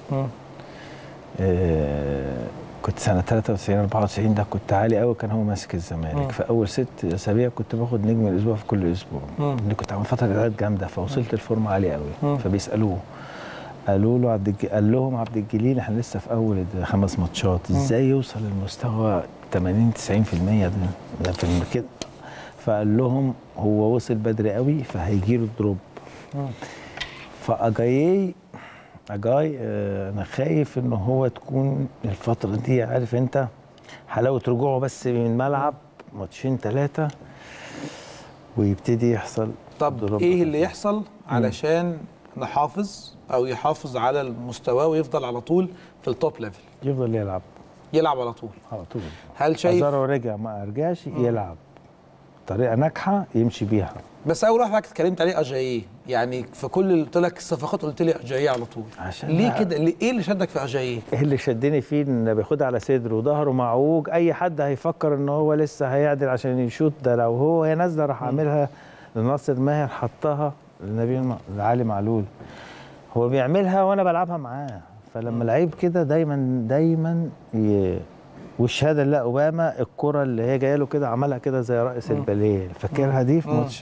Speaker 2: آه كنت سنه 93 94 ده كنت عالي قوي كان هو ماسك الزمالك في اول ست اسابيع كنت باخد نجم الاسبوع في كل اسبوع اللي كنت عامل فتره اعداد جامده فوصلت الفورمه عاليه قوي فبيسالوه قالوا له عبد الج... قال لهم عبد الجليل احنا لسه في اول خمس ماتشات ازاي يوصل للمستوى 80 90% ده ده في الم- كده فقال لهم هو وصل بدري قوي فهيجي له دروب فاجايي اجاي آه، انا خايف ان هو تكون الفتره دي عارف انت حلاوه رجوعه بس من الملعب ماتشين ثلاثه ويبتدي يحصل
Speaker 1: طب
Speaker 2: دروب
Speaker 1: ايه
Speaker 2: خفيف.
Speaker 1: اللي يحصل علشان نحافظ او يحافظ على المستوى ويفضل على طول في التوب ليفل
Speaker 2: يفضل يلعب
Speaker 1: يلعب على طول
Speaker 2: على طول
Speaker 1: هل شايف
Speaker 2: ازارو رجع ما رجعش يلعب طريقه ناجحه يمشي بيها
Speaker 1: بس اول واحد حضرتك اتكلمت عليه اجاييه يعني في كل اللي قلت لك الصفقات قلت لي اجاييه على طول
Speaker 2: عشان
Speaker 1: ليه
Speaker 2: بقى-
Speaker 1: كده ليه- ايه اللي شدك في اجاييه
Speaker 2: ايه اللي شدني فيه ان بياخدها على صدره وظهره معوج اي حد هيفكر ان هو لسه هيعدل عشان يشوط ده لو هو هي نازله راح عاملها لناصر ماهر حطها لنبيل م- لعلي معلول هو بيعملها وانا بلعبها معاه فلما لعيب كده دايما دايما ي... والشهاده لا اوباما الكره اللي هي جايه له كده عملها كده زي رئيس الباليه فاكرها دي في ماتش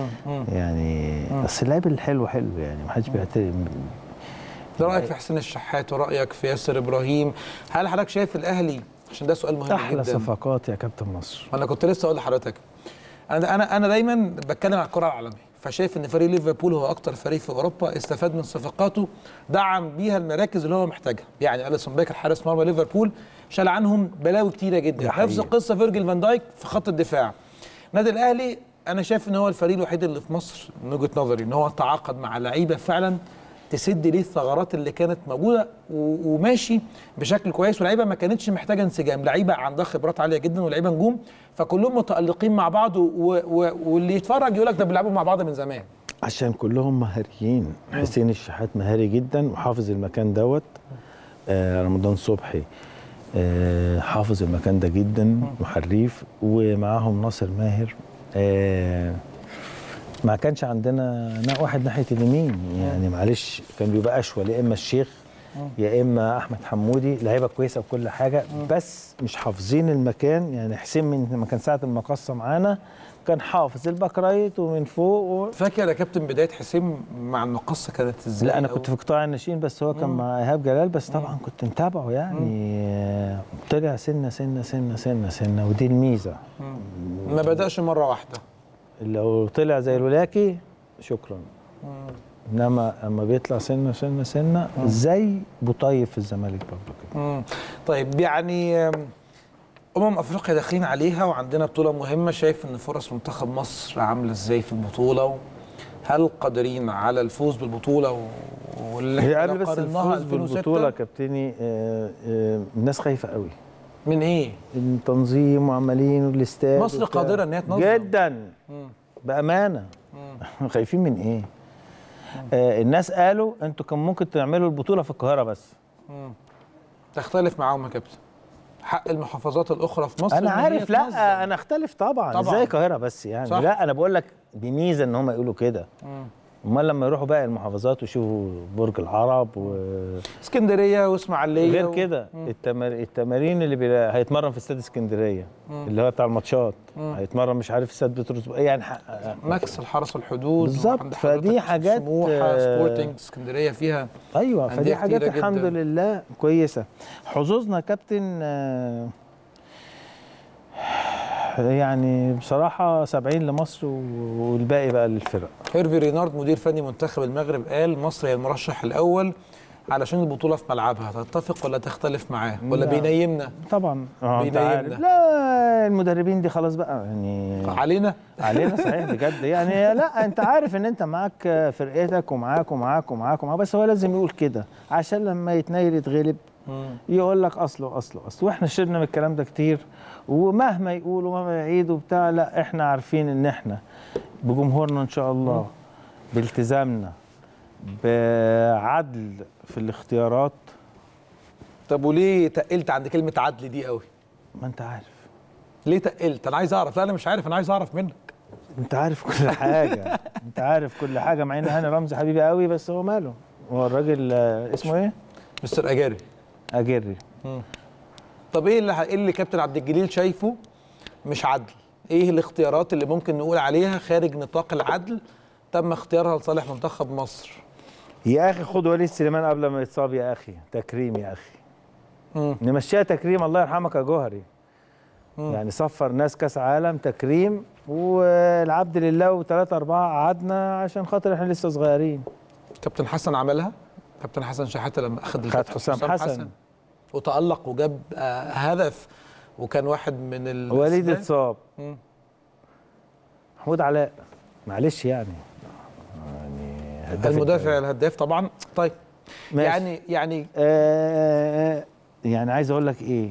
Speaker 2: يعني بس اللعيب الحلو حلو يعني ما حدش بيعترف
Speaker 1: ده رايك في حسين الشحات ورايك في ياسر ابراهيم هل حضرتك شايف الاهلي عشان ده سؤال مهم
Speaker 2: احلى
Speaker 1: جدا
Speaker 2: صفقات يا كابتن مصر
Speaker 1: وانا كنت لسه اقول لحضرتك انا انا انا دايما بتكلم على الكره العالميه فشايف ان فريق ليفربول هو اكتر فريق في اوروبا استفاد من صفقاته دعم بيها المراكز اللي هو محتاجها يعني اليسون بيكر حارس مرمى ليفربول شال عنهم بلاوي كتيره جدا
Speaker 2: ده
Speaker 1: نفس
Speaker 2: حقيقي.
Speaker 1: القصه فيرجيل فان دايك في خط الدفاع النادي الاهلي انا شايف ان هو الفريق الوحيد اللي في مصر من وجهه نظري ان هو تعاقد مع لعيبه فعلا تسد ليه الثغرات اللي كانت موجوده و- وماشي بشكل كويس ولعيبه ما كانتش محتاجه انسجام لعيبه عندها خبرات عاليه جدا ولعيبه نجوم فكلهم متالقين مع بعض و... و... واللي يتفرج يقول لك ده بيلعبوا مع بعض من زمان
Speaker 2: عشان كلهم مهاريين حسين الشحات مهاري جدا وحافظ المكان دوت آه رمضان صبحي آه حافظ المكان ده جدا وحريف ومعاهم ناصر ماهر آه ما كانش عندنا نا- واحد ناحيه اليمين يعني معلش كان بيبقى اشول يا اما الشيخ يا اما احمد حمودي لعيبه كويسه وكل حاجه بس مش حافظين المكان يعني حسين من لما كان ساعه المقصه معانا كان حافظ الباك رايت ومن فوق و...
Speaker 1: فاكر يا كابتن بدايه حسين مع المقصه كانت ازاي
Speaker 2: لا انا
Speaker 1: أو-
Speaker 2: كنت في قطاع الناشئين بس هو كان مع ايهاب جلال بس طبعا كنت متابعه يعني آه، طلع سنه سنه سنه سنه سنه ودي الميزه
Speaker 1: ما بداش مره واحده
Speaker 2: لو طلع زي الولاكي شكرا انما اما بيطلع سنه سنه سنه زي بوطيب في الزمالك برضه كده
Speaker 1: مم. طيب يعني آم، امم افريقيا داخلين عليها وعندنا بطوله مهمه شايف ان فرص منتخب مصر عامله ازاي في البطوله و- هل قادرين على الفوز بالبطوله و- واللي
Speaker 2: هي
Speaker 1: احنا
Speaker 2: قبل
Speaker 1: لو
Speaker 2: بس
Speaker 1: قارناها
Speaker 2: الفوز
Speaker 1: 2006
Speaker 2: بالبطوله كابتني آه، آه، الناس خايفه قوي
Speaker 1: من ايه؟
Speaker 2: التنظيم وعمالين والاستاد
Speaker 1: مصر
Speaker 2: وبتاع.
Speaker 1: قادرة إن هي تنظم.
Speaker 2: جدا بامانه خايفين من ايه آه الناس قالوا انتوا كان ممكن تعملوا البطوله في القاهره بس
Speaker 1: تختلف معاهم يا كابتن حق المحافظات الاخرى في مصر
Speaker 2: انا
Speaker 1: إن هي
Speaker 2: عارف
Speaker 1: تنظم.
Speaker 2: لا انا اختلف طبعا,
Speaker 1: طبعاً.
Speaker 2: ازاي القاهره بس يعني
Speaker 1: صح.
Speaker 2: لا انا بقول لك بميزه ان هم يقولوا كده
Speaker 1: مم.
Speaker 2: امال لما يروحوا بقى المحافظات ويشوفوا برج العرب وغير
Speaker 1: اسكندريه واسماعيليه و...
Speaker 2: كده التمار... التمارين اللي بي... هيتمرن في استاد اسكندريه اللي هو بتاع الماتشات هيتمرن مش عارف استاد بتروس يعني ح...
Speaker 1: ماكس الحرس الحدود
Speaker 2: بالظبط،
Speaker 1: وعند
Speaker 2: فدي
Speaker 1: حضرتك
Speaker 2: حاجات،
Speaker 1: سموحه
Speaker 2: آه،
Speaker 1: سبورتنج اسكندريه فيها
Speaker 2: ايوه
Speaker 1: أندية
Speaker 2: فدي حاجات
Speaker 1: كتيرة
Speaker 2: الحمد
Speaker 1: جداً.
Speaker 2: لله كويسه حظوظنا يا كابتن آه، يعني بصراحه 70 لمصر و- والباقي بقى للفرق
Speaker 1: هيرفي رينارد مدير فني منتخب المغرب قال مصر هي المرشح الاول علشان البطوله في ملعبها تتفق ولا تختلف معاه ولا
Speaker 2: لا.
Speaker 1: بينيمنا
Speaker 2: طبعا اه انت
Speaker 1: بينيمنا.
Speaker 2: عارف لا المدربين دي خلاص بقى يعني
Speaker 1: علينا
Speaker 2: علينا صحيح بجد يعني لا انت عارف ان انت معاك فرقتك ومعاك ومعاك ومعاك ومعاك بس هو لازم يقول كده عشان لما يتنيل يتغلب يقول لك اصله اصله اصله واحنا شربنا من الكلام ده كتير ومهما يقولوا ومهما يعيدوا بتاع لا احنا عارفين ان احنا بجمهورنا ان شاء الله بالتزامنا بعدل في الاختيارات
Speaker 1: طب وليه تقلت عند كلمه عدل دي قوي
Speaker 2: ما انت عارف
Speaker 1: ليه تقلت انا عايز اعرف لا انا مش عارف انا عايز اعرف منك
Speaker 2: انت عارف كل حاجه انت عارف كل حاجه مع ان هاني رمزي حبيبي قوي بس هو ماله هو الراجل آه، اسمه ايه
Speaker 1: مستر اجاري
Speaker 2: اجري
Speaker 1: طب ايه اللي ايه اللي كابتن عبد الجليل شايفه مش عدل ايه الاختيارات اللي ممكن نقول عليها خارج نطاق العدل تم اختيارها لصالح منتخب مصر
Speaker 2: يا اخي خد وليد سليمان قبل ما يتصاب يا اخي تكريم يا اخي
Speaker 1: مم.
Speaker 2: نمشيها تكريم الله يرحمك يا جوهري يعني صفر ناس كاس عالم تكريم والعبد لله وثلاثة أربعة قعدنا عشان خاطر احنا لسه صغيرين
Speaker 1: كابتن حسن عملها كابتن حسن شحاته لما اخذ
Speaker 2: خد
Speaker 1: الكابتن
Speaker 2: حسام حسن.
Speaker 1: وتالق وجاب آه هدف وكان واحد من ال
Speaker 2: وليد اتصاب
Speaker 1: مم.
Speaker 2: محمود علاء معلش يعني يعني هداف
Speaker 1: المدافع
Speaker 2: الدوري.
Speaker 1: الهداف طبعا طيب
Speaker 2: ماشي.
Speaker 1: يعني يعني
Speaker 2: آه يعني عايز اقول لك ايه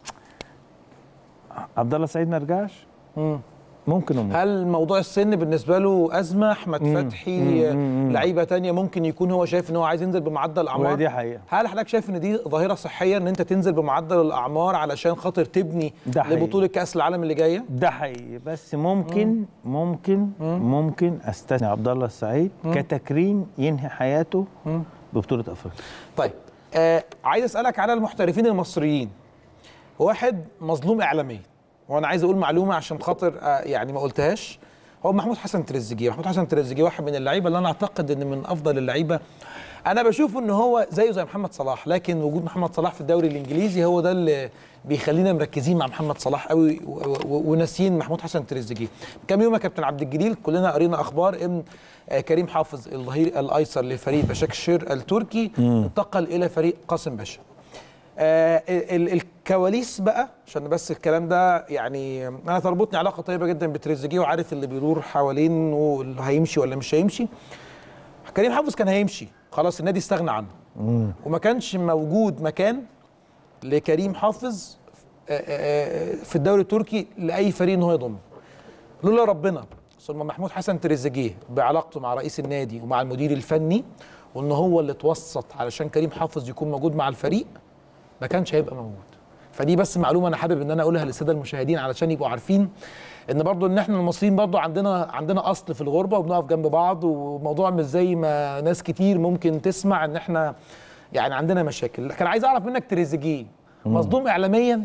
Speaker 2: عبد الله سعيد ما رجعش
Speaker 1: مم.
Speaker 2: ممكن وممكن
Speaker 1: هل موضوع السن بالنسبه له ازمه احمد
Speaker 2: مم.
Speaker 1: فتحي
Speaker 2: مم. مم.
Speaker 1: لعيبه تانية ممكن يكون هو شايف ان هو عايز ينزل بمعدل الاعمار
Speaker 2: ودي حقيقه
Speaker 1: هل حضرتك شايف ان دي ظاهره صحيه ان انت تنزل بمعدل الاعمار علشان خاطر تبني
Speaker 2: ده حقيقي.
Speaker 1: لبطوله كاس العالم اللي جايه
Speaker 2: ده حقيقي بس ممكن ممكن ممكن استثني عبد الله السعيد كتكريم ينهي حياته ببطوله افريقيا
Speaker 1: طيب آه عايز اسالك على المحترفين المصريين واحد مظلوم اعلاميا وانا عايز اقول معلومه عشان خاطر آه يعني ما قلتهاش هو محمود حسن تريزيجيه محمود حسن تريزيجيه واحد من اللعيبه اللي انا اعتقد ان من افضل اللعيبه انا بشوف ان هو زيه زي محمد صلاح لكن وجود محمد صلاح في الدوري الانجليزي هو ده اللي بيخلينا مركزين مع محمد صلاح قوي و- و- وناسيين محمود حسن تريزيجيه كام يوم يا كابتن عبد الجليل كلنا قرينا اخبار ان آه، كريم حافظ الظهير الايسر لفريق بشكشير التركي انتقل الى فريق قاسم باشا آه ال- ال- الكواليس بقى عشان بس الكلام ده يعني انا تربطني علاقه طيبه جدا بتريزيجيه وعارف اللي بيدور حوالينه اللي هيمشي ولا مش هيمشي كريم حافظ كان هيمشي خلاص النادي استغنى عنه وما كانش موجود مكان لكريم حافظ آه، آه، في الدوري التركي لاي فريق ان هو يضمه لولا ربنا ثم محمود حسن تريزيجيه بعلاقته مع رئيس النادي ومع المدير الفني وان هو اللي اتوسط علشان كريم حافظ يكون موجود مع الفريق ما كانش هيبقى موجود فدي بس معلومه انا حابب ان انا اقولها للساده المشاهدين علشان يبقوا عارفين ان برضو ان احنا المصريين برضو عندنا عندنا اصل في الغربه وبنقف جنب بعض وموضوع مش زي ما ناس كتير ممكن تسمع ان احنا يعني عندنا مشاكل لكن عايز اعرف منك تريزيجيه مصدوم اعلاميا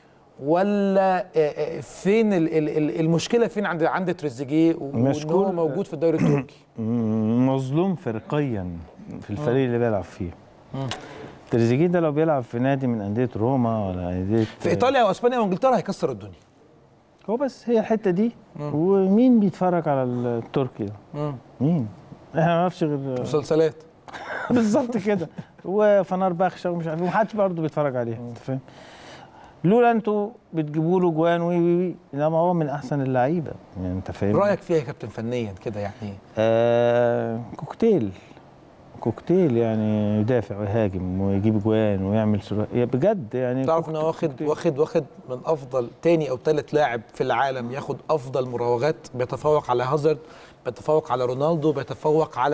Speaker 1: ولا آه، آه، فين ال- ال- ال- المشكله فين عند عند تريزيجيه وان
Speaker 2: مش
Speaker 1: هو
Speaker 2: كل-
Speaker 1: موجود في الدوري التركي
Speaker 2: مم، مظلوم فرقيا في الفريق اللي بيلعب فيه تريزيجيه ده لو بيلعب في نادي من انديه روما ولا انديه
Speaker 1: في ايطاليا واسبانيا وانجلترا هيكسر الدنيا
Speaker 2: هو بس هي الحته دي ومين بيتفرج على التركي ده مين احنا ما نعرفش غير
Speaker 1: مسلسلات
Speaker 2: بالظبط كده وفنار بخشه ومش عارف إيه، ومحدش برضه بيتفرج عليها انت فاهم لولا انتوا بتجيبوا له جوان وي وي وي انما هو من احسن اللعيبه يعني انت فاهم
Speaker 1: رايك فيها يا كابتن فنيا كده يعني
Speaker 2: آه كوكتيل كوكتيل يعني يدافع ويهاجم ويجيب جوان ويعمل سرعة يا بجد يعني
Speaker 1: تعرف ان هو واخد
Speaker 2: كوكتيل.
Speaker 1: واخد واخد من افضل تاني او تالت لاعب في العالم ياخد افضل مراوغات بيتفوق على هازارد بيتفوق على رونالدو بيتفوق على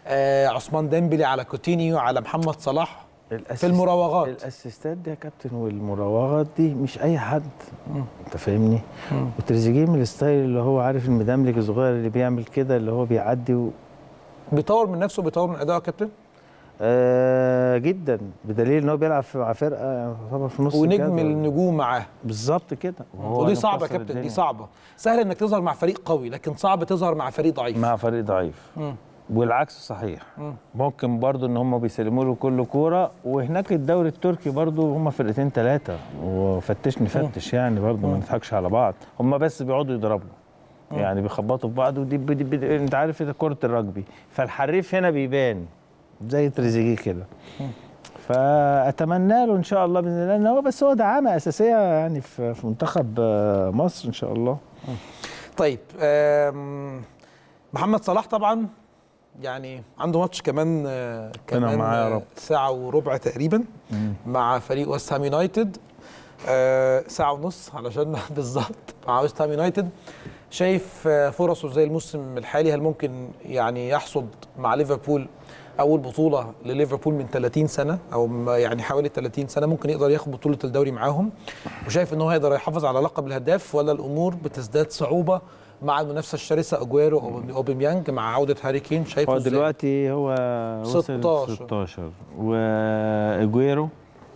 Speaker 1: آه عثمان ديمبلي على كوتينيو على محمد صلاح
Speaker 2: الأسيست-
Speaker 1: في المراوغات.
Speaker 2: الاسيستات دي يا كابتن والمراوغات دي مش اي حد انت فاهمني وتريزيجيه من الستايل اللي هو عارف المدملك الصغير اللي بيعمل كده اللي هو بيعدي و...
Speaker 1: بيطور من نفسه بيطور من اداؤه يا كابتن
Speaker 2: آه جدا بدليل ان هو بيلعب في- مع فرقه يعني طبعا في نص
Speaker 1: ونجم
Speaker 2: الجدول.
Speaker 1: النجوم معاه
Speaker 2: بالظبط كده وهو
Speaker 1: ودي
Speaker 2: اللي
Speaker 1: صعبه يا
Speaker 2: مكسر
Speaker 1: كابتن دي
Speaker 2: الدنيا.
Speaker 1: صعبه سهل انك تظهر مع فريق قوي لكن صعب تظهر مع فريق ضعيف
Speaker 2: مع فريق ضعيف
Speaker 1: مم.
Speaker 2: والعكس صحيح
Speaker 1: مم.
Speaker 2: ممكن برضو ان هم بيسلموا له كل كوره وهناك الدوري التركي برضو هم فرقتين ثلاثه وفتشني فتش يعني برضو ما نضحكش على بعض هم بس بيقعدوا يضربوا يعني بيخبطوا في بعض ودي بدي بدي انت عارف ده كره الرجبي فالحريف هنا بيبان زي تريزيجيه كده فاتمنى له ان شاء الله باذن الله ان هو بس هو دعامه اساسيه يعني في في منتخب آه، مصر ان شاء الله
Speaker 1: طيب آم، محمد صلاح طبعا يعني عنده ماتش كمان آه، كمان
Speaker 2: معاه يا
Speaker 1: آه،
Speaker 2: رب.
Speaker 1: ساعة وربع تقريبا مع فريق ويست هام يونايتد آه، ساعة ونص علشان بالظبط مع ويست هام يونايتد شايف آه، فرصه زي الموسم الحالي هل ممكن يعني يحصد مع ليفربول اول بطوله لليفربول من 30 سنه او ما- يعني حوالي 30 سنه ممكن يقدر ياخد بطوله الدوري معاهم وشايف ان هو هيقدر يحافظ على لقب الهداف ولا الامور بتزداد صعوبه مع المنافسه الشرسه اجويرو او اوباميانج مع عوده هاري كين شايفه
Speaker 2: هو
Speaker 1: إزاي؟
Speaker 2: دلوقتي هو وصل
Speaker 1: 16.
Speaker 2: 16 واجويرو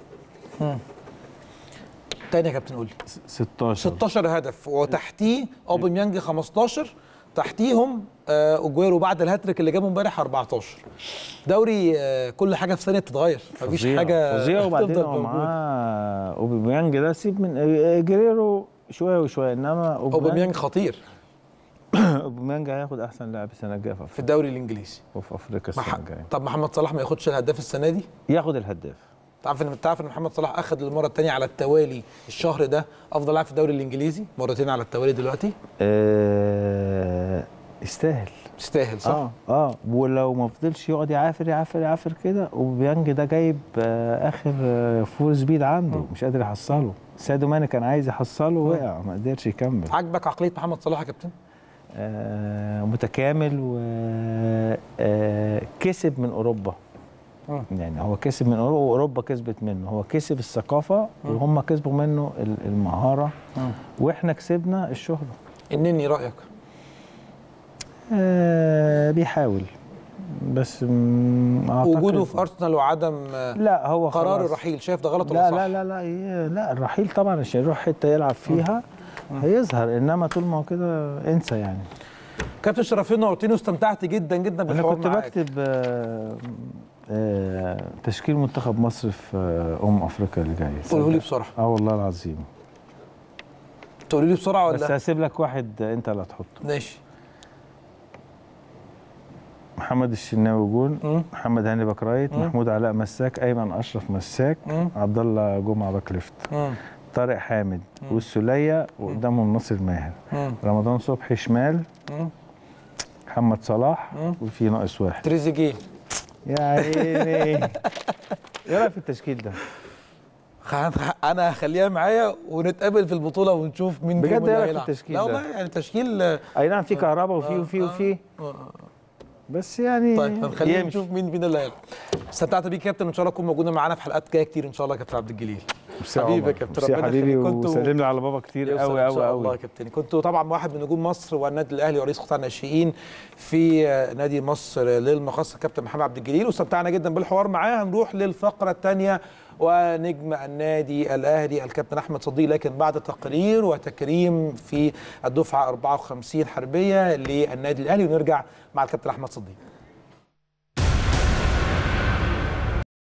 Speaker 1: تاني يا كابتن قول لي
Speaker 2: 16
Speaker 1: 16 هدف وتحتيه اوباميانج 15 تحتيهم آه، اجويرو بعد الهاتريك اللي جابه امبارح 14 دوري آه، كل حاجه في ثانيه بتتغير مفيش
Speaker 2: فظيع،
Speaker 1: حاجه
Speaker 2: فظيع وبعدين
Speaker 1: تفضل
Speaker 2: هو
Speaker 1: موجودة.
Speaker 2: معاه اوباميانج ده سيب من آه، جريرو شويه وشويه انما
Speaker 1: اوباميانج خطير
Speaker 2: اوباميانج هياخد احسن لاعب السنه الجايه في
Speaker 1: في
Speaker 2: افريقيا
Speaker 1: الدوري الانجليزي
Speaker 2: وفي افريقيا
Speaker 1: مح...
Speaker 2: السنه الجايه
Speaker 1: طب محمد صلاح ما ياخدش الهداف السنه دي
Speaker 2: ياخد الهداف
Speaker 1: تعرف ان تعرف ان محمد صلاح اخذ للمره الثانيه على التوالي الشهر ده افضل لاعب في الدوري الانجليزي مرتين على التوالي دلوقتي
Speaker 2: آه يستاهل
Speaker 1: يستاهل صح
Speaker 2: اه اه ولو ما فضلش يقعد يعافر يعافر يعافر كده وبيانج ده جايب آه اخر آه فول سبيد عنده مش قادر يحصله سادو ماني كان عايز يحصله وقع ما قدرش يكمل
Speaker 1: عاجبك عقليه محمد صلاح يا كابتن
Speaker 2: آه متكامل وكسب من اوروبا
Speaker 1: مم.
Speaker 2: يعني هو كسب من اوروبا واوروبا كسبت منه هو كسب الثقافه وهم كسبوا منه ال- المهاره واحنا كسبنا الشهره
Speaker 1: انني رايك
Speaker 2: آه بيحاول بس مم، أعتقد
Speaker 1: وجوده في ارسنال وعدم آه،
Speaker 2: لا هو
Speaker 1: قرار
Speaker 2: خلاص.
Speaker 1: الرحيل شايف ده غلط ولا
Speaker 2: لا
Speaker 1: صح؟
Speaker 2: لا لا لا إيه، لا الرحيل طبعا عشان يروح حته يلعب فيها هيظهر انما طول ما هو كده انسى يعني
Speaker 1: كابتن شرفين نورتيني واستمتعت جدا جدا
Speaker 2: انا
Speaker 1: بالحوار
Speaker 2: كنت
Speaker 1: معاك
Speaker 2: بكتب آه، آه، تشكيل منتخب مصر في آه، ام افريقيا اللي جايه
Speaker 1: قوله لي بسرعه
Speaker 2: اه والله العظيم
Speaker 1: تقولي لي بسرعه
Speaker 2: بس
Speaker 1: ولا
Speaker 2: هسيب لك واحد انت اللي هتحطه
Speaker 1: ماشي
Speaker 2: محمد الشناوي جون
Speaker 1: مم.
Speaker 2: محمد هاني باك رايت
Speaker 1: مم.
Speaker 2: محمود علاء مساك ايمن اشرف مساك
Speaker 1: مم.
Speaker 2: عبد الله جمعه باك ليفت
Speaker 1: مم.
Speaker 2: طارق حامد والسوليه وقدامهم ناصر ماهر
Speaker 1: مم.
Speaker 2: رمضان صبحي شمال
Speaker 1: مم.
Speaker 2: محمد صلاح
Speaker 1: مم.
Speaker 2: وفي ناقص واحد
Speaker 1: تريزيجيه
Speaker 2: يا عيني ايه رايك في التشكيل ده؟
Speaker 1: خ- انا هخليها معايا ونتقابل في البطوله ونشوف مين
Speaker 2: بجد
Speaker 1: فيهم اللي
Speaker 2: إيه رأيك في
Speaker 1: هيلعب.
Speaker 2: التشكيل
Speaker 1: لا
Speaker 2: ده؟
Speaker 1: والله يعني تشكيل آه،
Speaker 2: اي نعم في كهرباء وفي
Speaker 1: آه،
Speaker 2: وفي
Speaker 1: آه،
Speaker 2: وفي
Speaker 1: آه.
Speaker 2: بس يعني
Speaker 1: طيب هنخلينا
Speaker 2: يمشي.
Speaker 1: نشوف مين فينا اللي هيلعب استمتعت بيك يا كابتن وان شاء الله تكون موجوده معانا في حلقات جايه كتير ان شاء الله يا كابتن عبد الجليل
Speaker 2: ميرسي يا
Speaker 1: حبيبي يا
Speaker 2: عمر.
Speaker 1: كابتن،
Speaker 2: ميرسي يا
Speaker 1: ربنا
Speaker 2: حبيبي
Speaker 1: يخليك. كنت-
Speaker 2: وسلم لي على بابا كتير
Speaker 1: يوصل
Speaker 2: قوي
Speaker 1: ان شاء
Speaker 2: قوي
Speaker 1: الله يا
Speaker 2: قوي
Speaker 1: كابتن كنت طبعا واحد من نجوم مصر والنادي الاهلي ورئيس قطاع الناشئين في آه، نادي مصر للمقصه كابتن محمد عبد الجليل واستمتعنا جدا بالحوار معاه هنروح للفقره الثانيه ونجم النادي الاهلي الكابتن احمد صديق لكن بعد تقرير وتكريم في الدفعه 54 حربيه للنادي الاهلي ونرجع مع الكابتن احمد صديق